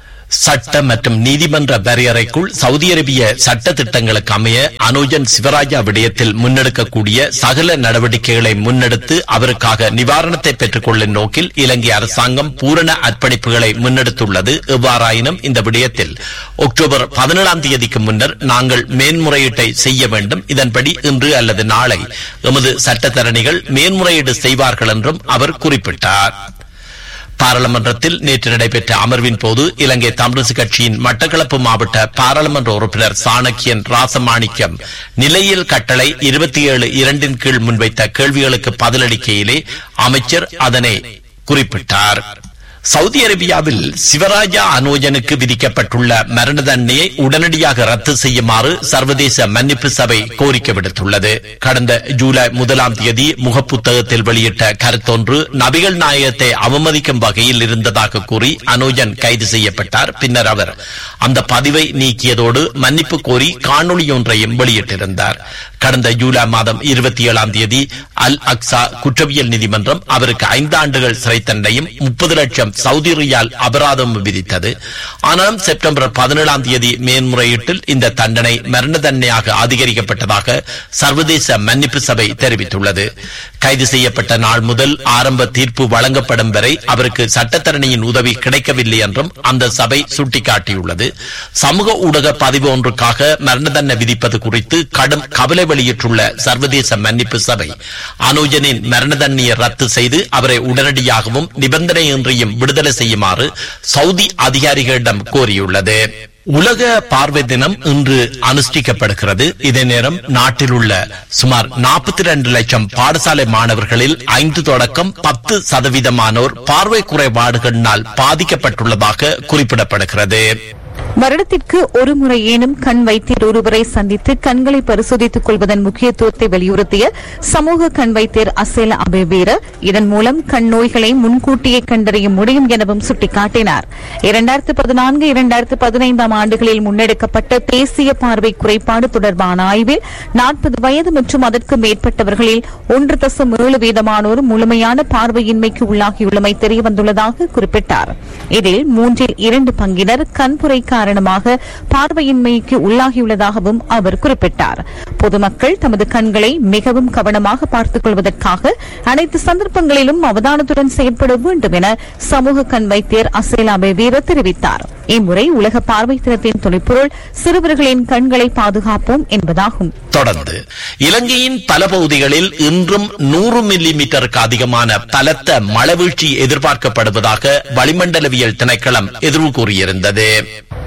சட்ட மற்றும் நீதிமன்ற வரையறைக்குள் சவுதி அரேபிய சட்ட திட்டங்களுக்கு அமைய அனுஜன் சிவராஜா விடயத்தில் முன்னெடுக்கக்கூடிய சகல நடவடிக்கைகளை முன்னெடுத்து அவருக்காக நிவாரணத்தை பெற்றுக் கொள்ளும் நோக்கில் இலங்கை அரசாங்கம் பூரண அர்ப்பணிப்புகளை முன்னெடுத்துள்ளது எவ்வாறாயினும் இந்த விடயத்தில் அக்டோபர் பதினேழாம் தேதிக்கு முன்னர் நாங்கள் மேன்முறையீட்டை செய்ய வேண்டும் இதன்படி இன்று அல்லது நாளை எமது சட்டத்தரணிகள் மேன்முறையீடு செய்வார்கள் என்றும் அவர் குறிப்பிட்டார் பாராளுமன்றத்தில் நேற்று நடைபெற்ற அமர்வின் போது இலங்கை தமிழரசு கட்சியின் மட்டக்களப்பு மாவட்ட பாராளுமன்ற உறுப்பினர் சாணக்கியன் ராசமாணிக்கம் நிலையில் கட்டளை இருபத்தி ஏழு இரண்டின் கீழ் முன்வைத்த கேள்விகளுக்கு பதிலளிக்கையிலே அமைச்சர் அதனை குறிப்பிட்டார் சவுதி அரேபியாவில் சிவராஜா அனோஜனுக்கு விதிக்கப்பட்டுள்ள மரண தண்டனையை உடனடியாக ரத்து செய்யுமாறு சர்வதேச மன்னிப்பு சபை கோரிக்கை விடுத்துள்ளது கடந்த ஜூலை முதலாம் தேதி முகப்புத்தகத்தில் வெளியிட்ட கருத்தொன்று நபிகள் நாயகத்தை அவமதிக்கும் வகையில் இருந்ததாக கூறி அனோஜன் கைது செய்யப்பட்டார் பின்னர் அவர் அந்த பதிவை நீக்கியதோடு மன்னிப்பு கோரி காணொலி ஒன்றையும் வெளியிட்டிருந்தார் கடந்த ஜூலை மாதம் இருபத்தி ஏழாம் தேதி அல் அக்சா குற்றவியல் நீதிமன்றம் அவருக்கு ஐந்து ஆண்டுகள் சிறை தண்டனையும் முப்பது லட்சம் சவுதி ரியால் அபராதம் விதித்தது ஆனாலும் செப்டம்பர் பதினேழாம் தேதி மேன்முறையீட்டில் இந்த தண்டனை மரண தண்டனையாக அதிகரிக்கப்பட்டதாக சர்வதேச மன்னிப்பு சபை தெரிவித்துள்ளது கைது செய்யப்பட்ட நாள் முதல் ஆரம்ப தீர்ப்பு வழங்கப்படும் வரை அவருக்கு சட்டத்தரணியின் உதவி கிடைக்கவில்லை என்றும் அந்த சபை சுட்டிக்காட்டியுள்ளது சமூக ஊடக பதிவு ஒன்றுக்காக மரண தண்டனை விதிப்பது குறித்து கடும் கவலை வெளியிட்டுள்ள சர்வதேச மன்னிப்பு சபை அனுஜனின் மரண தண்டனையை ரத்து செய்து அவரை உடனடியாகவும் நிபந்தனையின்றியும் விடுதலை செய்யுமாறு சவுதி அதிகாரிகளிடம் கோரியுள்ளது உலக பார்வை தினம் இன்று அனுஷ்டிக்கப்படுகிறது இதே நேரம் நாட்டில் உள்ள சுமார் நாற்பத்தி இரண்டு லட்சம் பாடசாலை மாணவர்களில் ஐந்து தொடக்கம் பத்து சதவீதமானோர் பார்வை குறைபாடுகளினால் பாதிக்கப்பட்டுள்ளதாக குறிப்பிடப்படுகிறது வருடத்திற்கு ஒரு முறையேனும் கண் வைத்தியர் ஒருவரை சந்தித்து கண்களை பரிசோதித்துக் கொள்வதன் முக்கியத்துவத்தை வலியுறுத்திய சமூக கண் வைத்தியர் அசேல அபேவீர இதன் மூலம் கண் நோய்களை முன்கூட்டியே கண்டறிய முடியும் எனவும் சுட்டிக்காட்டினார் இரண்டாயிரத்து பதினான்கு இரண்டாயிரத்து பதினைந்தாம் ஆண்டுகளில் முன்னெடுக்கப்பட்ட தேசிய பார்வை குறைபாடு தொடர்பான ஆய்வில் நாற்பது வயது மற்றும் அதற்கு மேற்பட்டவர்களில் ஒன்று தசம் ஏழு வீதமானோர் முழுமையான பார்வையின்மைக்கு உள்ளாகியுள்ளமை தெரியவந்துள்ளதாக குறிப்பிட்டார் இதில் மூன்றில் இரண்டு பங்கினர் கண்புரை காரணமாக பார்வையின்மைக்கு உள்ளாகியுள்ளதாகவும் அவர் குறிப்பிட்டார் பொதுமக்கள் தமது கண்களை மிகவும் கவனமாக பார்த்துக் கொள்வதற்காக அனைத்து சந்தர்ப்பங்களிலும் அவதானத்துடன் செயல்பட வேண்டும் என சமூக கண் வைத்தியர் அசேலாபே வீர தெரிவித்தார் இம்முறை உலக பார்வை தினத்தின் துணைப்பொருள் சிறுவர்களின் கண்களை பாதுகாப்போம் என்பதாகும் தொடர்ந்து இலங்கையின் பல பகுதிகளில் இன்றும் நூறு மில்லி மீட்டருக்கு அதிகமான பலத்த மழை வீழ்ச்சி எதிர்பார்க்கப்படுவதாக வளிமண்டலவியல் திணைக்களம் எதிர்வு கூறியிருந்தது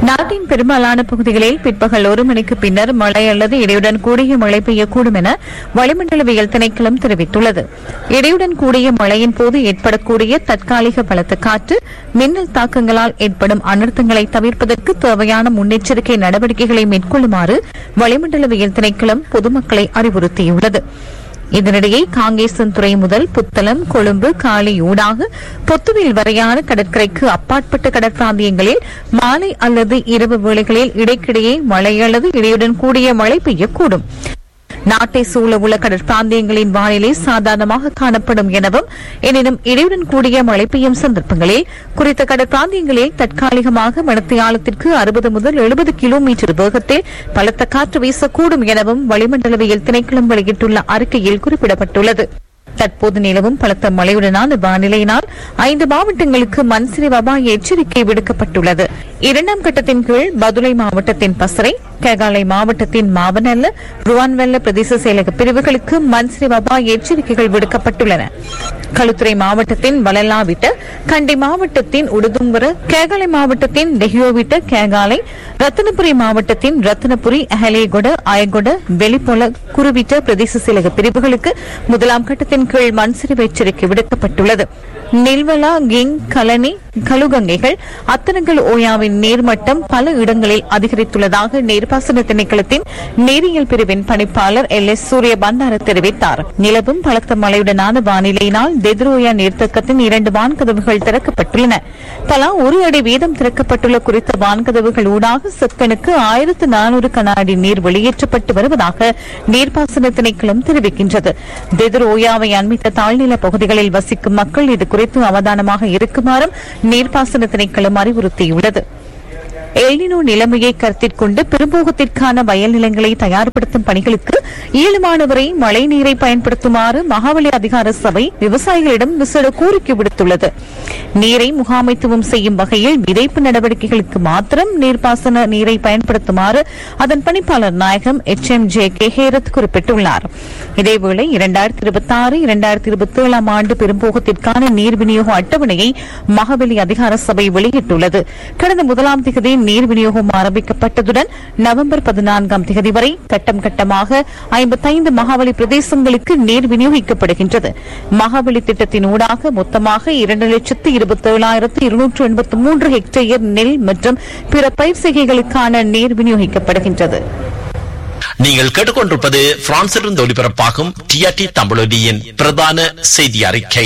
நாட்டின் பெரும்பாலான பகுதிகளில் பிற்பகல் ஒரு மணிக்கு பின்னர் மழை அல்லது இடையுடன் கூடிய மழை பெய்யக்கூடும் என வளிமண்டலவியல் திணைக்களம் தெரிவித்துள்ளது இடையுடன் கூடிய மழையின் போது ஏற்படக்கூடிய தற்காலிக பலத்த காற்று மின்னல் தாக்கங்களால் ஏற்படும் அனர்த்தங்களை தவிர்ப்பதற்கு தேவையான முன்னெச்சரிக்கை நடவடிக்கைகளை மேற்கொள்ளுமாறு வளிமண்டலவியல் திணைக்களம் பொதுமக்களை அறிவுறுத்தியுள்ளது இதனிடையே காங்கேசன் துறை முதல் புத்தளம் கொழும்பு காலி ஊடாக பொத்துவில் வரையான கடற்கரைக்கு அப்பாற்பட்ட கடற்பிராந்தியங்களில் மாலை அல்லது இரவு வேளைகளில் இடைக்கிடையே மழை அல்லது இடையுடன் கூடிய மழை பெய்யக்கூடும் நாட்டை சூழ உள்ள கடற்பிராந்தியங்களின் வானிலை சாதாரணமாக காணப்படும் எனவும் எனினும் இடையுடன் கூடிய மழை பெய்யும் சந்தர்ப்பங்களில் குறித்த கடற்பிராந்தியங்களில் தற்காலிகமாக மணத்தியாலத்திற்கு அறுபது முதல் எழுபது கிலோமீட்டர் வேகத்தில் பலத்த காற்று வீசக்கூடும் எனவும் வளிமண்டலவியல் திணைக்களம் வெளியிட்டுள்ள அறிக்கையில் குறிப்பிடப்பட்டுள்ளது தற்போது நிலவும் பலத்த மழையுடனான வானிலையினால் ஐந்து மாவட்டங்களுக்கு மண்சரிவு அபாய எச்சரிக்கை விடுக்கப்பட்டுள்ளது இரண்டாம் கட்டத்தின் கீழ் பதுளை மாவட்டத்தின் பசறை கேகாலை மாவட்டத்தின் மாவனல்ல ருவான்வெல்ல பிரதேச செயலக பிரிவுகளுக்கு மண்சரிவு அபாய எச்சரிக்கைகள் விடுக்கப்பட்டுள்ளன களுத்துறை மாவட்டத்தின் வளலாவிட்ட கண்டி மாவட்டத்தின் உடுதும்புர கேகாலை மாவட்டத்தின் டெஹியோவிட்ட கேகாலை ரத்தினபுரி மாவட்டத்தின் ரத்தினபுரி அஹலேகொட அயகொட வெளிப்பொல குருவிட்ட பிரதேச செயலக பிரிவுகளுக்கு முதலாம் கட்டத்தின் கீழ் மண்சரிவு எச்சரிக்கை விடுக்கப்பட்டுள்ளது நில்வலா கிங் கலனி கலுகங்கைகள் அத்தனங்கள் ஓயாவின் நீர்மட்டம் பல இடங்களில் அதிகரித்துள்ளதாக நீர்ப்பாசன திணைக்களத்தின் நீரியல் பிரிவின் பணிப்பாளர் எல் எஸ் சூரிய பண்டார தெரிவித்தார் நிலவும் பலத்த மழையுடனான வானிலையினால் தெதிரோயா நீர்த்தக்கத்தின் இரண்டு வான்கதவுகள் திறக்கப்பட்டுள்ளன தலா ஒரு அடி வீதம் திறக்கப்பட்டுள்ள குறித்த வான்கதவுகள் ஊடாக செக்கனுக்கு ஆயிரத்து நானூறு கனாடி நீர் வெளியேற்றப்பட்டு வருவதாக நீர்ப்பாசன திணைக்களம் தெரிவிக்கின்றது தெதிரோயாவை அண்மித்த தாழ்நில பகுதிகளில் வசிக்கும் மக்கள் இது குறித்து அவதானமாக இருக்குமாறும் நீர்ப்பாசன திணைக்களம் அறிவுறுத்தியுள்ளது எல்னினோ நிலைமையை கருத்தில் கொண்டு பெரும்போகத்திற்கான வயல் நிலங்களை தயார்படுத்தும் பணிகளுக்கு இயலுமானவரை மழை நீரை பயன்படுத்துமாறு மகாவலி அதிகார சபை விவசாயிகளிடம் விசேட கோரிக்கை விடுத்துள்ளது நீரை முகாமைத்துவம் செய்யும் வகையில் விதைப்பு நடவடிக்கைகளுக்கு மாத்திரம் நீர்ப்பாசன நீரை பயன்படுத்துமாறு அதன் பணிப்பாளர் நாயகம் H M J K Herath குறிப்பிட்டுள்ளார் இதேவேளை இரண்டாயிரத்தி இருபத்தி ஆறு இரண்டாயிரத்தி இருபத்தி ஏழாம் ஆண்டு பெரும்போகத்திற்கான நீர் விநியோக அட்டவணையை மகாவலி அதிகார சபை வெளியிட்டுள்ளது கடந்த முதலாம் திகதி நீர் விநியோகம் ஆரம்பிக்கப்பட்டதுடன் நவம்பர் பதினான்காம் திகதி வரை கட்டம் கட்டமாக ஐம்பத்தைந்து மகாவலி பிரதேசங்களுக்கு நீர் விநியோகிக்கப்படுகின்றது மகாவலி திட்டத்தின் ஊடாக மொத்தமாக இரண்டு லட்சத்து இருபத்தி ஏழாயிரத்து இருநூற்று எண்பத்தி மூன்று ஹெக்டேயர் நெல் மற்றும் பிற பயிர் செய்கைகளுக்கான நீர் விநியோகிக்கப்படுகின்றது நீங்கள் கேட்டுக்கொண்டிருப்பது பிரான்சிலிருந்து ஒலிபரப்பாகும் டிஆர்டி தமிழொலியின் பிரதான செய்தி அறிக்கை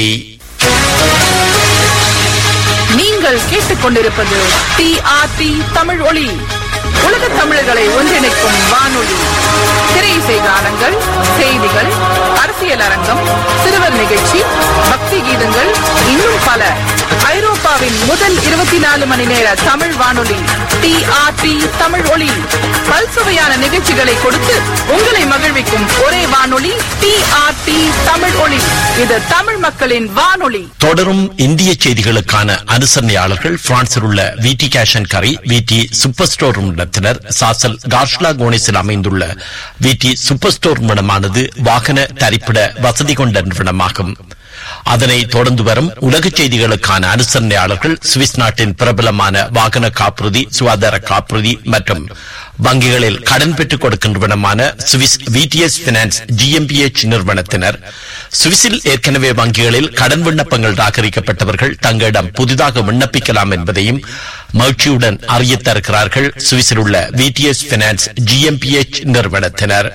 நீங்கள் கேட்டுக்கொண்டிருப்பது டிஆர்டி தமிழ் ஒளி உலக தமிழர்களை ஒன்றிணைக்கும் வானொலி திரையிசை கானங்கள் செய்திகள் அரசியல் அரங்கம் சிறுவர் நிகழ்ச்சி பக்தி கீதங்கள் இன்னும் பல ஐரோப்பாவின் முதல் இருபத்தி நாலு மணி நேர தமிழ் வானொலி டிஆர்டி தமிழ் ஒளி பல்சுவையான நிகழ்ச்சிகளை கொடுத்து உங்களை மகிழ்விக்கும் ஒரே வானொலி டிஆர்டி தமிழ் ஒளி இது தமிழ் மக்களின் வானொலி தொடரும் இந்திய செய்திகளுக்கான அனுசரணையாளர்கள் பிரான்சில் உள்ள விடி கேஷன் கரி விடி சூப்பர் ஸ்டோர் நிறுவனத்தினர் சாசல் கார்ஷ்லா கோனிஸில் அமைந்துள்ள விடி சூப்பர் ஸ்டோர் நிறுவனமானது வாகன தரிப்பிட வசதி கொண்ட நிறுவனமாகும் அதனை தொடர்ந்து வரும் உலக செய்திகளுக்கான அனுசரணையாளர்கள் சுவிஸ் நாட்டின் பிரபலமான வாகன காப்புறுதி சுகாதார காப்புறுதி மற்றும் வங்கிகளில் கடன் பெற்றுக் கொடுக்கின்றவனமான சுவிஸ் விடிஎஸ் பினான்ஸ் ஜிஎம்பிஎச் நிறுவனத்தினர் சுவிஸில் ஏற்கனவே வங்கிகளில் கடன் விண்ணப்பங்கள் ராகரிக்கப்பட்டவர்கள் தங்களிடம் புதிதாக விண்ணப்பிக்கலாம் என்பதையும் மகிழ்ச்சியுடன் அறியத் தருகிறார்கள் சுவிஸில் உள்ள விடிஎஸ் பினான்ஸ் ஜிஎம்பிஎச் நிறுவனத்தினர்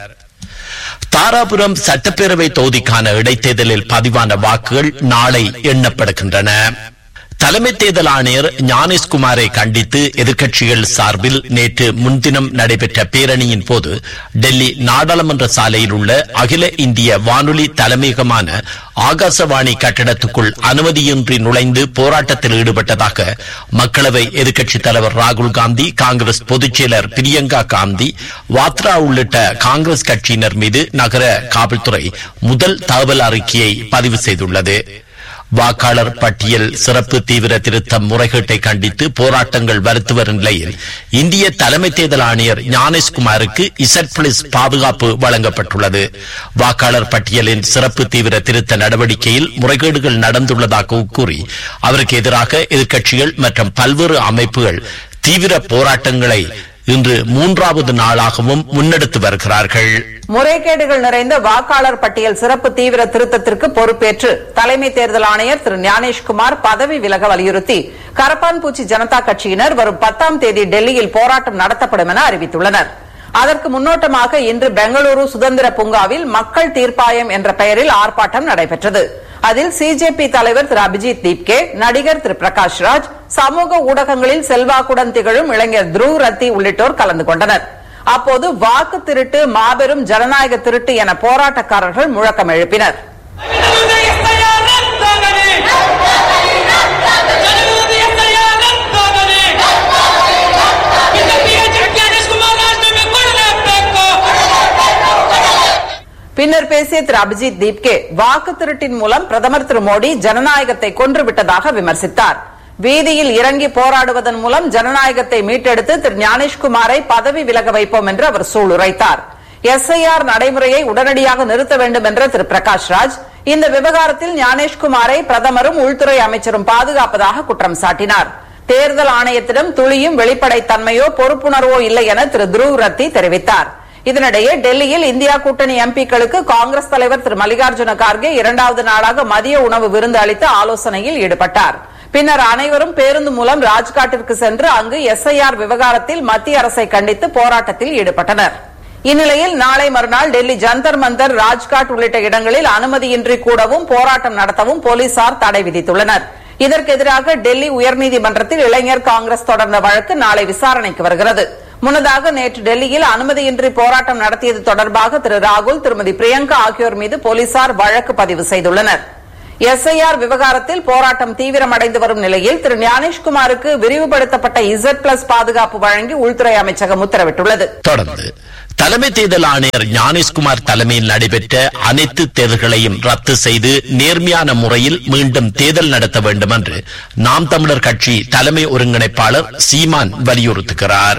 தாராபுரம் சட்டப்பேரவை தொகுதிக்கான இடைத்தேர்தலில் பதிவான வாக்குகள் நாளை எண்ணப்படுகின்றன தலைமை தேர்தல் ஆணையர் ஞானேஷ்குமாரை கண்டித்து எதிர்க்கட்சிகள் சார்பில் நேற்று முன்தினம் நடைபெற்ற பேரணியின் போது டெல்லி நாடாளுமன்ற சாலையில் உள்ள அகில இந்திய வானொலி தலைமையகமான ஆகாசவாணி கட்டிடத்துக்குள் அனுமதியின்றி நுழைந்து போராட்டத்தில் ஈடுபட்டதாக மக்களவை எதிர்க்கட்சித் தலைவர் ராகுல் காந்தி காங்கிரஸ் பொதுச் செயலர் பிரியங்கா காந்தி வாத்ரா உள்ளிட்ட காங்கிரஸ் கட்சியினர் மீது நகர காவல்துறை முதல் தகவல் அறிக்கையை பதிவு செய்துள்ளது வாக்காளர் பட்டியல் சிறப்பு தீவிர திருத்தம் முறைகேட்டை கண்டித்து போராட்டங்கள் வலுத்து வரும் நிலையில் இந்திய தலைமை தேர்தல் ஆணையர் ஞானேஷ்குமாருக்கு இசட் போலீஸ் பாதுகாப்பு வழங்கப்பட்டுள்ளது வாக்காளர் பட்டியலின் சிறப்பு தீவிர திருத்த நடவடிக்கையில் முறைகேடுகள் நடந்துள்ளதாக கூறி அவருக்கு எதிராக எதிர்க்கட்சிகள் மற்றும் பல்வேறு அமைப்புகள் தீவிர போராட்டங்களை இன்று மூன்றாவது நாளாகவும் முன்னெடுத்து வருகிறார்கள் முறைகேடுகள் நிறைந்த வாக்காளர் பட்டியல் சிறப்பு தீவிர திருத்தத்திற்கு பொறுப்பேற்று தலைமை தேர்தல் ஆணையர் திரு ஞானேஷ்குமார் பதவி விலக வலியுறுத்தி கரப்பான்பூச்சி ஜனதா கட்சியினர் வரும் பத்தாம் தேதி டெல்லியில் போராட்டம் நடத்தப்படும் என அறிவித்துள்ளனர் அதற்கு முன்னோட்டமாக இன்று பெங்களூரு சுதந்திர பூங்காவில் மக்கள் தீர்ப்பாயம் என்ற பெயரில் ஆர்ப்பாட்டம் நடைபெற்றது அதில் சிஜேபி தலைவர் திரு அபிஜித் தீப்கே நடிகர் திரு பிரகாஷ் ராஜ் சமூக ஊடகங்களில் செல்வாக்குடன் திகழும் இளைஞர் த்ருவ் ரத்தி உள்ளிட்டோர் கலந்து கொண்டனர் அப்போது வாக்கு திருட்டு மாபெரும் ஜனநாயக திருட்டு என போராட்டக்காரர்கள் முழக்கம் எழுப்பினர் பின்னர் பேசிய திரு அபிஜித் தீப்கே வாக்கு திருட்டின் மூலம் பிரதமர் திரு மோடி ஜனநாயகத்தை கொன்று விட்டதாக விமர்சித்தார் வீதியில் இறங்கி போராடுவதன் மூலம் ஜனநாயகத்தை மீட்டெடுத்து திரு ஞானேஷ்குமாரை பதவி விலக வைப்போம் என்று அவர் சூளுரைத்தார் எஸ்ஐஆர் நடைமுறையை உடனடியாக நிறுத்த வேண்டும் என்ற திரு பிரகாஷ் ராஜ் இந்த விவகாரத்தில் ஞானேஷ்குமாரை பிரதமரும் உள்துறை அமைச்சரும் பாதுகாப்பதாக குற்றம் சாட்டினார் தேர்தல் ஆணையத்திடம் துளியும் வெளிப்படைத்தன்மையோ பொறுப்புணர்வோ இல்லை என திரு துருவ் ரத்தி தெரிவித்தார் இதனிடையே டெல்லியில் இந்தியா கூட்டணி எம்பிக்களுக்கு காங்கிரஸ் தலைவர் திரு மல்லிகார்ஜுன கார்கே இரண்டாவது நாளாக மதிய உணவு விருந்து அளித்து ஆலோசனையில் ஈடுபட்டார் பின்னர் அனைவரும் பேருந்து மூலம் ராஜ்காட்டிற்கு சென்று அங்கு எஸ்ஐஆர் விவகாரத்தில் மத்திய அரசை கண்டித்து போராட்டத்தில் ஈடுபட்டனர் இந்நிலையில் நாளை மறுநாள் டெல்லி ஜந்தர் மந்தர் ராஜ்காட் உள்ளிட்ட இடங்களில் அனுமதியின்றி கூடவும் போராட்டம் நடத்தவும் போலீசார் தடை விதித்துள்ளனர் இதற்கு எதிராக டெல்லி உயர்நீதிமன்றத்தில் இளைஞர் காங்கிரஸ் தொடர்ந்த வழக்கு நாளை விசாரணைக்கு வருகிறது முன்னதாக நேற்று டெல்லியில் அனுமதியின்றி போராட்டம் நடத்தியது தொடர்பாக திரு ராகுல் திருமதி பிரியங்கா ஆகியோர் மீது போலீசார் வழக்கு பதிவு செய்துள்ளனர் எஸ்ஐஆர் விவகாரத்தில் போராட்டம் தீவிரமடைந்து வரும் நிலையில் திரு ஞானேஷ்குமாருக்கு விரிவுபடுத்தப்பட்ட இசட் பிளஸ் பாதுகாப்பு வழங்கி உள்துறை அமைச்சகம் உத்தரவிட்டுள்ளது தொடர்ந்து தலைமை தேர்தல் ஆணையர் ஞானேஷ்குமார் தலைமையில் நடைபெற்ற அனைத்து தேர்தல்களையும் ரத்து செய்து நேர்மையான முறையில் மீண்டும் தேர்தல் நடத்த வேண்டும் என்று நாம் தமிழர் கட்சி தலைமை ஒருங்கிணைப்பாளர் சீமான் வலியுறுத்துகிறார்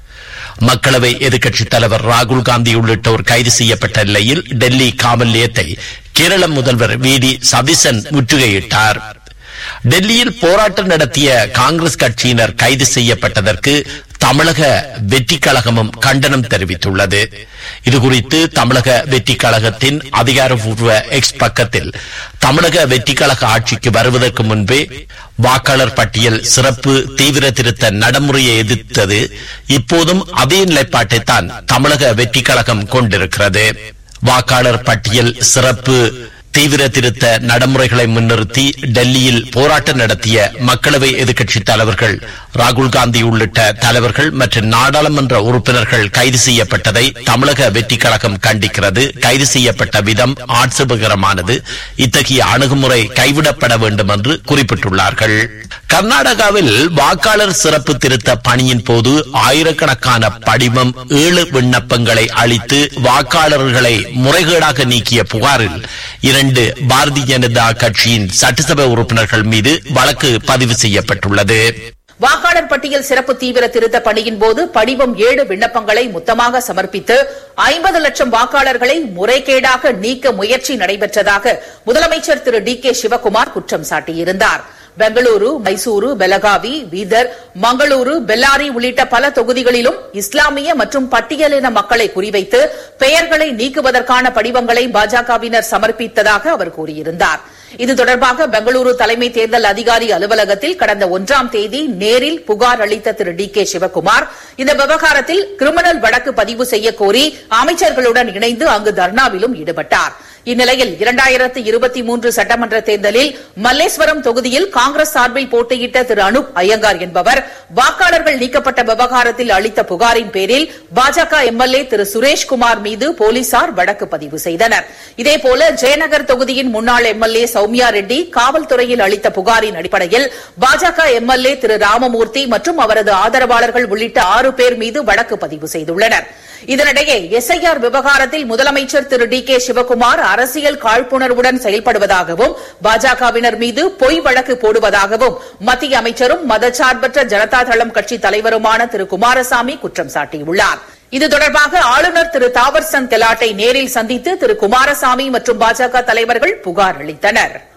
மக்களவை எதிர்க்கட்சித் தலைவர் ராகுல் காந்தி உள்ளிட்டோர் கைது செய்யப்பட்ட நிலையில் டெல்லி காவல் நிலையத்தை கேரள முதல்வர் வி டி சதீசன் முற்றுகையிட்டார் டெல்லியில் போராட்டம் நடத்திய காங்கிரஸ் கட்சியினர் கைது செய்யப்பட்டதற்கு தமிழக வெற்றி கழகமும் கண்டனம் தெரிவித்துள்ளது இதுகுறித்து தமிழக வெற்றி கழகத்தின் அதிகாரப்பூர்வ எக்ஸ் பக்கத்தில் தமிழக வெற்றி கழக ஆட்சிக்கு வருவதற்கு முன்பே வாக்காளர் பட்டியல் சிறப்பு தீவிர திருத்த நடைமுறையை எதிர்த்தது இப்போதும் அதே நிலைப்பாட்டைத்தான் தமிழக வெற்றி கழகம் கொண்டிருக்கிறது வாக்காளர் பட்டியல் சிறப்பு தீவிர திருத்த நடைமுறைகளை முன்னிறுத்தி டெல்லியில் போராட்டம் நடத்திய மக்களவை எதிர்க்கட்சித் தலைவர்கள் ராகுல் காந்தி உள்ளிட்ட தலைவர்கள் மற்றும் நாடாளுமன்ற உறுப்பினர்கள் கைது செய்யப்பட்டதை தமிழக வெற்றி கழகம் கண்டிக்கிறது கைது செய்யப்பட்ட விதம் ஆட்சேபகரமானது இத்தகைய அணுகுமுறை கைவிடப்பட வேண்டும் என்று குறிப்பிட்டுள்ளார்கள் கர்நாடகாவில் வாக்காளர் சிறப்பு திருத்த பணியின் போது ஆயிரக்கணக்கான படிவம் ஏழு விண்ணப்பங்களை அளித்து வாக்காளர்களை முறைகேடாக நீக்கிய புகாரில் இரண்டு பாரதிய ஜனதா கட்சியின் சட்டசபை உறுப்பினர்கள் மீது வழக்கு பதிவு செய்யப்பட்டுள்ளது வாக்காளர் பட்டியல் சிறப்பு தீவிர திருத்த பணியின் போது படிவம் ஏழு விண்ணப்பங்களை மொத்தமாக சமர்ப்பித்து ஐம்பது லட்சம் வாக்காளர்களை முறைகேடாக நீக்க முயற்சி நடைபெற்றதாக முதலமைச்சர் திரு டி கே சிவக்குமார் குற்றம் சாட்டியிருந்தார் பெங்களூரு மைசூரு பெலகாவி பீதர் மங்களூரு பெல்லாரி உள்ளிட்ட பல தொகுதிகளிலும் இஸ்லாமிய மற்றும் பட்டியலின மக்களை குறிவைத்து பெயர்களை நீக்குவதற்கான படிவங்களை பாஜகவினர் சமர்ப்பித்ததாக அவர் கூறியிருந்தார் இது தொடர்பாக பெங்களூரு தலைமை தேர்தல் அதிகாரி அலுவலகத்தில் கடந்த ஒன்றாம் தேதி நேரில் புகார் அளித்த திரு டி கே சிவக்குமார் இந்த விவகாரத்தில் கிரிமினல் வழக்கு பதிவு செய்யக் கோரி அமைச்சர்களுடன் இணைந்து அங்கு தர்ணாவிலும் ஈடுபட்டார் இந்நிலையில் இரண்டாயிரத்து இருபத்தி மூன்று சட்டமன்ற தேர்தலில் மல்லேஸ்வரம் தொகுதியில் காங்கிரஸ் சார்பில் போட்டியிட்ட திரு அனுப் ஐயங்கார் என்பவர் வாக்காளர்கள் நீக்கப்பட்ட விவகாரத்தில் அளித்த புகாரின் பேரில் பாஜக எம்எல்ஏ திரு சுரேஷ்குமார் மீது போலீசார் வழக்கு பதிவு செய்தனர் இதேபோல ஜெயநகர் தொகுதியின் முன்னாள் எம்எல்ஏ சௌமியா ரெட்டி காவல்துறையில் அளித்த புகாரின் அடிப்படையில் பாஜக எம்எல்ஏ திரு ராமமூர்த்தி மற்றும் அவரது ஆதரவாளர்கள் உள்ளிட்ட ஆறு பேர் மீது வழக்கு பதிவு செய்துள்ளனர் இதனிடையே எஸ்ஐஆர் விவகாரத்தில் முதலமைச்சர் திரு டி கே சிவக்குமார் அரசியல் காழ்ப்புணர்வுடன் செயல்படுவதாகவும் பாஜகவினர் மீது பொய் வழக்கு போடுவதாகவும் மத்திய அமைச்சரும் மதச்சார்பற்ற ஜனதா தளம் கட்சி தலைவருமான திரு குமாரசாமி குற்றம் சாட்டியுள்ளார் இது தொடர்பாக ஆளுநர் திரு தாவர்சந்த் கெலாட்டை நேரில் சந்தித்து திரு குமாரசாமி மற்றும் பாஜக தலைவர்கள் புகார் அளித்தனா்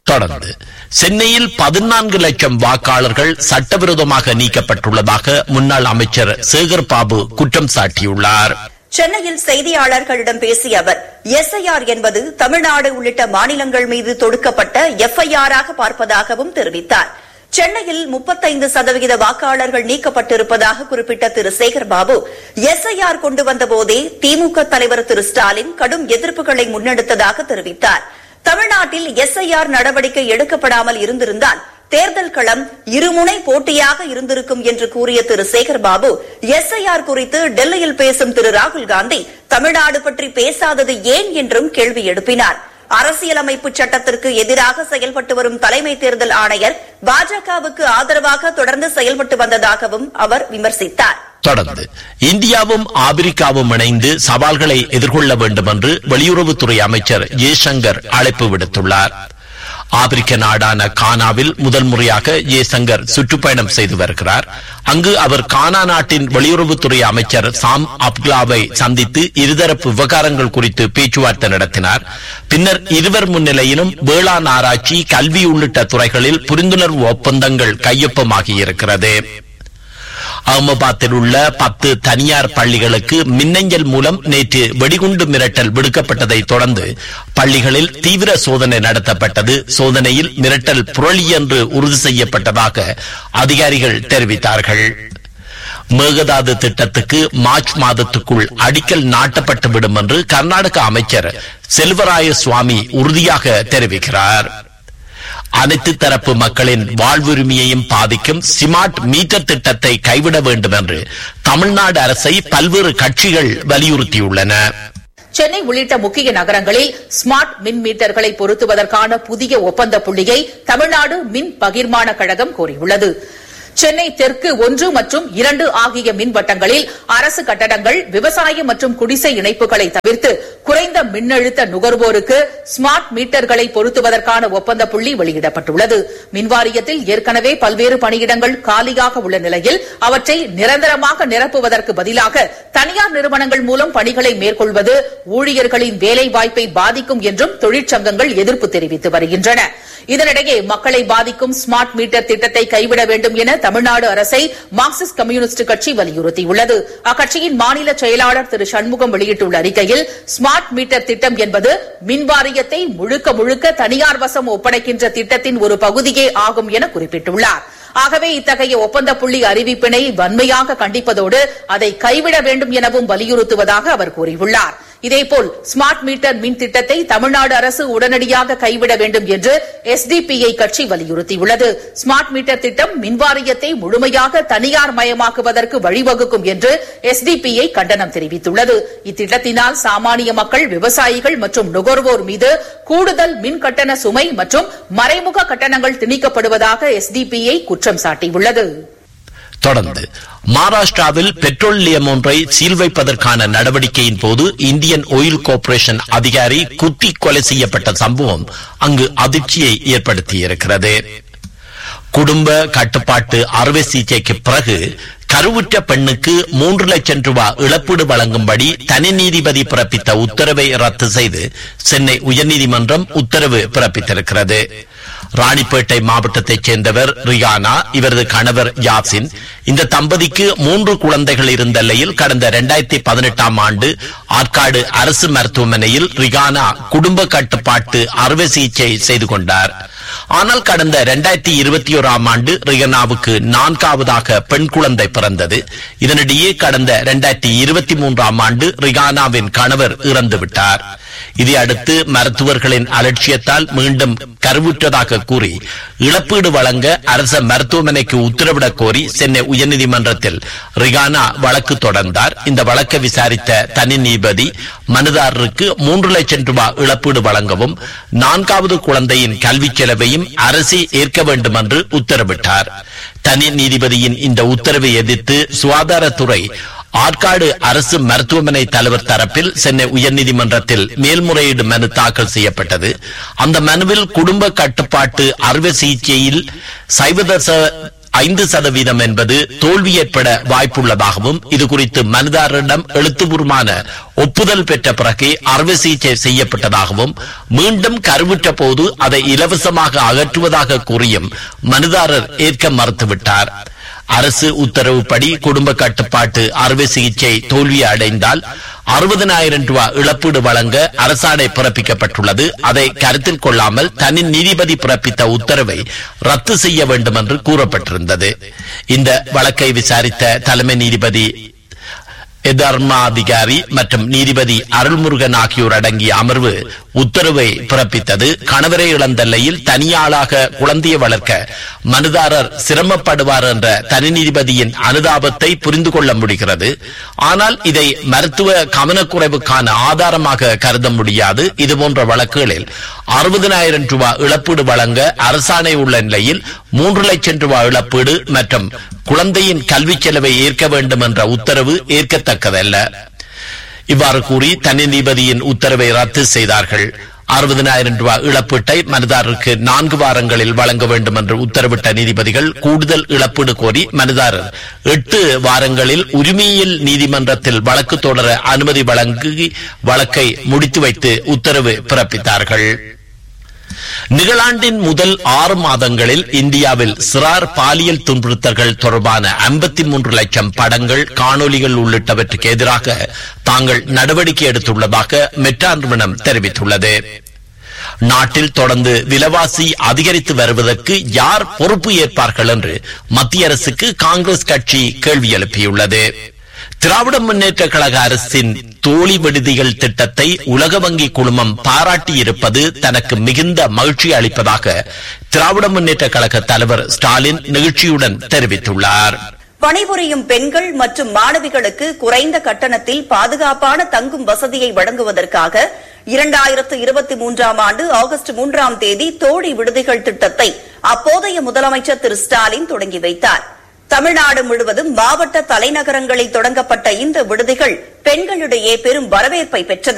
தொடர்ந்து சென்னையில் பதினான்கு லட்சம் வாக்காளர்கள் சட்டவிரோதமாக நீக்கப்பட்டுள்ளதாக முன்னாள் அமைச்சர் சேகர் பாபு குற்றம் சாட்டியுள்ளார் சென்னையில் செய்தியாளர்களிடம் பேசிய அவர் எஸ்ஐஆர் என்பது தமிழ்நாடு உள்ளிட்ட மாநிலங்கள் மீது தொடுக்கப்பட்ட எஃப்ஐஆர் ஆக பார்ப்பதாகவும் தெரிவித்தார் சென்னையில் முப்பத்தைந்து சதவிகித வாக்காளர்கள் நீக்கப்பட்டிருப்பதாக குறிப்பிட்ட திரு சேகர்பாபு எஸ்ஐஆர் கொண்டு வந்தபோதே திமுக தலைவர் திரு ஸ்டாலின் கடும் எதிர்ப்புகளை முன்னெடுத்ததாக தெரிவித்தார் தமிழ்நாட்டில் எஸ்ஐஆர் நடவடிக்கை எடுக்கப்படாமல் இருந்திருந்தால் தேர்தல் களம் இருமுனை போட்டியாக இருந்திருக்கும் என்று கூறிய திரு சேகர்பாபு எஸ்ஐஆர் குறித்து டெல்லியில் பேசும் திரு ராகுல் காந்தி தமிழ்நாடு பற்றி பேசாதது ஏன் என்றும் கேள்வி எழுப்பினார் அரசியலமைப்பு சட்டத்திற்கு எதிராக செயல்பட்டு வரும் தலைமை தேர்தல் ஆணையர் பாஜகவுக்கு ஆதரவாக தொடர்ந்து செயல்பட்டு வந்ததாகவும் அவர் விமர்சித்தார் தொடர்ந்து இந்தியாவும் ஆப்பிரிக்காவும் இணைந்து சவால்களை எதிர்கொள்ள வேண்டும் என்று வெளியுறவுத்துறை அமைச்சர் ஜெய்சங்கர் அழைப்பு விடுத்துள்ளார் ஆப்பிரிக்க நாடான கானாவில் முதல் முறையாக ஜெய்சங்கர் சுற்றுப்பயணம் செய்து வருகிறார் அங்கு அவர் கானா நாட்டின் வெளியுறவுத்துறை அமைச்சர் சாம் அப்லாவை சந்தித்து இருதரப்பு விவகாரங்கள் குறித்து பேச்சுவார்த்தை நடத்தினார் பின்னர் இருவர் முன்னிலையிலும் வேளாண் ஆராய்ச்சி கல்வி உள்ளிட்ட துறைகளில் புரிந்துணர்வு ஒப்பந்தங்கள் கையொப்பமாகியிருக்கிறது அகமதாபாத்தில் உள்ள பத்து தனியார் பள்ளிகளுக்கு மின்னஞ்சல் மூலம் நேற்று வெடிகுண்டு மிரட்டல் விடுக்கப்பட்டதை தொடர்ந்து பள்ளிகளில் தீவிர சோதனை நடத்தப்பட்டது சோதனையில் மிரட்டல் புரளி என்று உறுதி செய்யப்பட்டதாக அதிகாரிகள் தெரிவித்தார்கள் மேகதாது திட்டத்துக்கு மார்ச் மாதத்துக்குள் அடிக்கல் நாட்டப்பட்டுவிடும் என்று கர்நாடக அமைச்சர் செல்வராய சுவாமி உறுதியாக தெரிவிக்கிறார் அனைத்து தரப்பு மக்களின் வாழ்வுரிமையையும் பாதிக்கும் ஸ்மார்ட் மீட்டர் திட்டத்தை கைவிட வேண்டும் என்று தமிழ்நாடு அரசை பல்வேறு கட்சிகள் வலியுறுத்தியுள்ளன சென்னை உள்ளிட்ட முக்கிய நகரங்களில் ஸ்மார்ட் மின் மீட்டர்களை பொருத்துவதற்கான புதிய ஒப்பந்த புள்ளியை தமிழ்நாடு மின் பகிர்மான கழகம் கோரியுள்ளது சென்னை தெற்கு ஒன்று மற்றும் இரண்டு ஆகிய மின் வட்டங்களில் அரசு கட்டடங்கள் விவசாய மற்றும் குடிசை இணைப்புகளை தவிர்த்து குறைந்த மின்னழுத்த நுகர்வோருக்கு ஸ்மார்ட் மீட்டர்களை பொருத்துவதற்கான ஒப்பந்த புள்ளி வெளியிடப்பட்டுள்ளது மின்வாரியத்தில் ஏற்கனவே பல்வேறு பணியிடங்கள் காலியாக உள்ள நிலையில் அவற்றை நிரந்தரமாக நிரப்புவதற்கு பதிலாக தனியார் நிறுவனங்கள் மூலம் பணிகளை மேற்கொள்வது ஊழியர்களின் வேலை வாய்ப்பை பாதிக்கும் என்றும் தொழிற்சங்கங்கள் எதிர்ப்பு தெரிவித்து வருகின்றன இதனிடையே மக்களை பாதிக்கும் ஸ்மார்ட் மீட்டர் திட்டத்தை கைவிட வேண்டும் என தமிழ்நாடு அரசை மார்க்சிஸ்ட் கம்யூனிஸ்ட் கட்சி வலியுறுத்தியுள்ளது அக்கட்சியின் மாநில செயலாளர் திரு சண்முகம் வெளியிட்டுள்ள அறிக்கையில் ஸ்மார்ட் மீட்டர் திட்டம் என்பது மின்வாரியத்தை முழுக்க முழுக்க தனியார் வசம் ஒப்படைக்கின்ற திட்டத்தின் ஒரு பகுதியே ஆகும் என குறிப்பிட்டுள்ளார் ஆகவே இத்தகைய ஒப்பந்த புள்ளி அறிவிப்பினை வன்மையாக கண்டிப்பதோடு அதை கைவிட வேண்டும் எனவும் வலியுறுத்துவதாக அவர் கூறியுள்ளார் இதேபோல் ஸ்மார்ட் மீட்டர் மின் திட்டத்தை தமிழ்நாடு அரசு உடனடியாக கைவிட வேண்டும் என்று எஸ்டிபிஐ கட்சி வலியுறுத்தியுள்ளது ஸ்மார்ட் மீட்டர் திட்டம் மின்வாரியத்தை முழுமையாக தனியார் மயமாக்குவதற்கு வழிவகுக்கும் என்று எஸ்டிபிஐ கண்டனம் தெரிவித்துள்ளது இத்திட்டத்தினால் சாமானிய மக்கள் விவசாயிகள் மற்றும் நுகர்வோர் மீது கூடுதல் மின் கட்டண சுமை மற்றும் மறைமுக கட்டணங்கள் திணிக்கப்படுவதாக எஸ்டிபிஐ குற்றம் சாட்டியுள்ளது தொடர்ந்து மகாராஷ்டிராவில் பெட்ரோல் நிலையம் ஒன்றை சீல் வைப்பதற்கான நடவடிக்கையின் போது இந்தியன் ஆயில் கார்ப்பரேஷன் அதிகாரி குத்தி கொலை செய்யப்பட்ட சம்பவம் அங்கு அதிர்ச்சியை ஏற்படுத்தியிருக்கிறது குடும்ப கட்டுப்பாட்டு அறுவை சிகிச்சைக்கு பிறகு கருவுற்ற பெண்ணுக்கு மூன்று லட்சம் ரூபாய் இழப்பீடு வழங்கும்படி தனி நீதிபதி பிறப்பித்த உத்தரவை ரத்து செய்து சென்னை உயர்நீதிமன்றம் உத்தரவு பிறப்பித்திருக்கிறது ராணிப்பேட்டை மாவட்டத்தைச் சேர்ந்தவர் ரியானா இவரது கணவர் யாசின் இந்த தம்பதிக்கு மூன்று குழந்தைகள் இருந்த நிலையில் கடந்த இரண்டாயிரத்தி பதினெட்டாம் ஆண்டு ஆற்காடு அரசு மருத்துவமனையில் ரிகானா குடும்ப கட்டுப்பாட்டு அறுவை சிகிச்சை செய்து கொண்டார் ஆனால் கடந்த இரண்டாயிரத்தி இருபத்தி ஓராம் ஆண்டு ரிகனாவுக்கு நான்காவதாக பெண் குழந்தை பிறந்தது இதனிடையே கடந்த இரண்டாயிரத்தி இருபத்தி மூன்றாம் ஆண்டு ரிகானாவின் கணவர் இறந்துவிட்டார் இதையடுத்து மருத்துவர்களின் அலட்சியத்தால் மீண்டும் கருவுற்றதாக கூறி இழப்பீடு வழங்க அரச மருத்துவமனைக்கு உத்தரவிடக் கோரி சென்னை உயர்நீதிமன்றத்தில் ரிகானா வழக்கு தொடர்ந்தார் இந்த வழக்கை விசாரித்த தனி நீதிபதி மனுதாரருக்கு மூன்று லட்சம் ரூபாய் இழப்பீடு வழங்கவும் நான்காவது குழந்தையின் கல்விச் செலவையும் அரசே ஏற்க வேண்டும் என்று உத்தரவிட்டார் தனி நீதிபதியின் இந்த உத்தரவை எதிர்த்து சுகாதாரத்துறை ஆற்காடு அரசு மருத்துவமனை தலைவர் தரப்பில் சென்னை உயர்நீதிமன்றத்தில் மேல்முறையீடு மனு தாக்கல் செய்யப்பட்டது அந்த மனுவில் குடும்ப கட்டுப்பாட்டு அறுவை சிகிச்சையில் சைவதச ஐந்து சதவீதம் என்பது தோல்வி ஏற்பட வாய்ப்புள்ளதாகவும் இது குறித்து மனுதாரரிடம் எழுத்துப்பூர்வமான ஒப்புதல் பெற்ற பிறகே அறுவை சிகிச்சை செய்யப்பட்டதாகவும் மீண்டும் கருவுற்ற போது அதை இலவசமாக அகற்றுவதாக கூறியும் மனுதாரர் ஏற்க மறுத்துவிட்டார் அரசு உத்தரவுப்படி குடும்ப கட்டுப்பாட்டு அறுவை சிகிச்சை தோல்வி அடைந்தால் அறுபதனாயிரம் ரூபாய் இழப்பீடு வழங்க அரசாணை பிறப்பிக்கப்பட்டுள்ளது அதை கருத்தில் கொள்ளாமல் தனி நீதிபதி பிறப்பித்த உத்தரவை ரத்து செய்ய வேண்டும் என்று கூறப்பட்டிருந்தது இந்த வழக்கை விசாரித்த தலைமை நீதிபதி தர்மாதிகாரி மற்றும் நீதிபதி அருள்முருகன் ஆகியோர் அடங்கிய அமர்வு உத்தரவை பிறப்பித்தது கணவரை இழந்த நிலையில் தனியாளாக குழந்தையை வளர்க்க மனுதாரர் சிரமப்படுவார் என்ற தனி நீதிபதியின் அனுதாபத்தை புரிந்து கொள்ள முடிகிறது ஆனால் இதை மருத்துவ கவனக்குறைவுக்கான ஆதாரமாக கருத முடியாது இதுபோன்ற வழக்குகளில் அறுபதனாயிரம் ரூபாய் இழப்பீடு வழங்க அரசாணை உள்ள நிலையில் மூன்று லட்சம் ரூபாய் இழப்பீடு மற்றும் குழந்தையின் கல்வி செலவை ஏற்க வேண்டும் என்ற உத்தரவு ஏற்கத்தக்கதல்ல இவ்வாறு கூறி தனி நீதிபதியின் உத்தரவை ரத்து செய்தார்கள் அறுபதனாயிரம் ரூபாய் இழப்பீட்டை மனுதாரருக்கு நான்கு வாரங்களில் வழங்க வேண்டும் என்று உத்தரவிட்ட நீதிபதிகள் கூடுதல் இழப்பீடு கோரி மனுதாரர் எட்டு வாரங்களில் உரிமையியல் நீதிமன்றத்தில் வழக்கு தொடர அனுமதி வழங்கி வழக்கை முடித்து வைத்து உத்தரவு பிறப்பித்தார்கள் நிகழாண்டின் முதல் ஆறு மாதங்களில் இந்தியாவில் சிறார் பாலியல் துன்புறுத்தல்கள் தொடர்பான ஐம்பத்தி மூன்று லட்சம் படங்கள் காணொலிகள் உள்ளிட்டவற்றுக்கு எதிராக தாங்கள் நடவடிக்கை எடுத்துள்ளதாக மெட்ரா நிறுவனம் தெரிவித்துள்ளது நாட்டில் தொடர்ந்து விலைவாசி அதிகரித்து வருவதற்கு யார் பொறுப்பு ஏற்பார்கள் என்று மத்திய அரசுக்கு காங்கிரஸ் கட்சி கேள்வி எழுப்பியுள்ளது திராவிட முன்னேற்ற கழக அரசின் தோழி விடுதிகள் திட்டத்தை உலக வங்கி குழுமம் பாராட்டியிருப்பது தனக்கு மிகுந்த மகிழ்ச்சி அளிப்பதாக திராவிட முன்னேற்ற கழக தலைவர் ஸ்டாலின் நிகழ்ச்சியுடன் தெரிவித்துள்ளார் பணிபுரியும் பெண்கள் மற்றும் மாணவிகளுக்கு குறைந்த கட்டணத்தில் பாதுகாப்பான தங்கும் வசதியை வழங்குவதற்காக இரண்டாயிரத்து இருபத்தி மூன்றாம் ஆண்டு ஆகஸ்ட் மூன்றாம் தேதி தோழி விடுதிகள் திட்டத்தை அப்போதைய முதலமைச்சர் திரு ஸ்டாலின் தொடங்கி வைத்தார் தமிழ்நாடு முழுவதும் மாவட்ட தலைநகரங்களில் தொடங்கப்பட்ட இந்த விடுதிகள் பெண்களிடையே பெரும் வரவேற்பை பெற்றது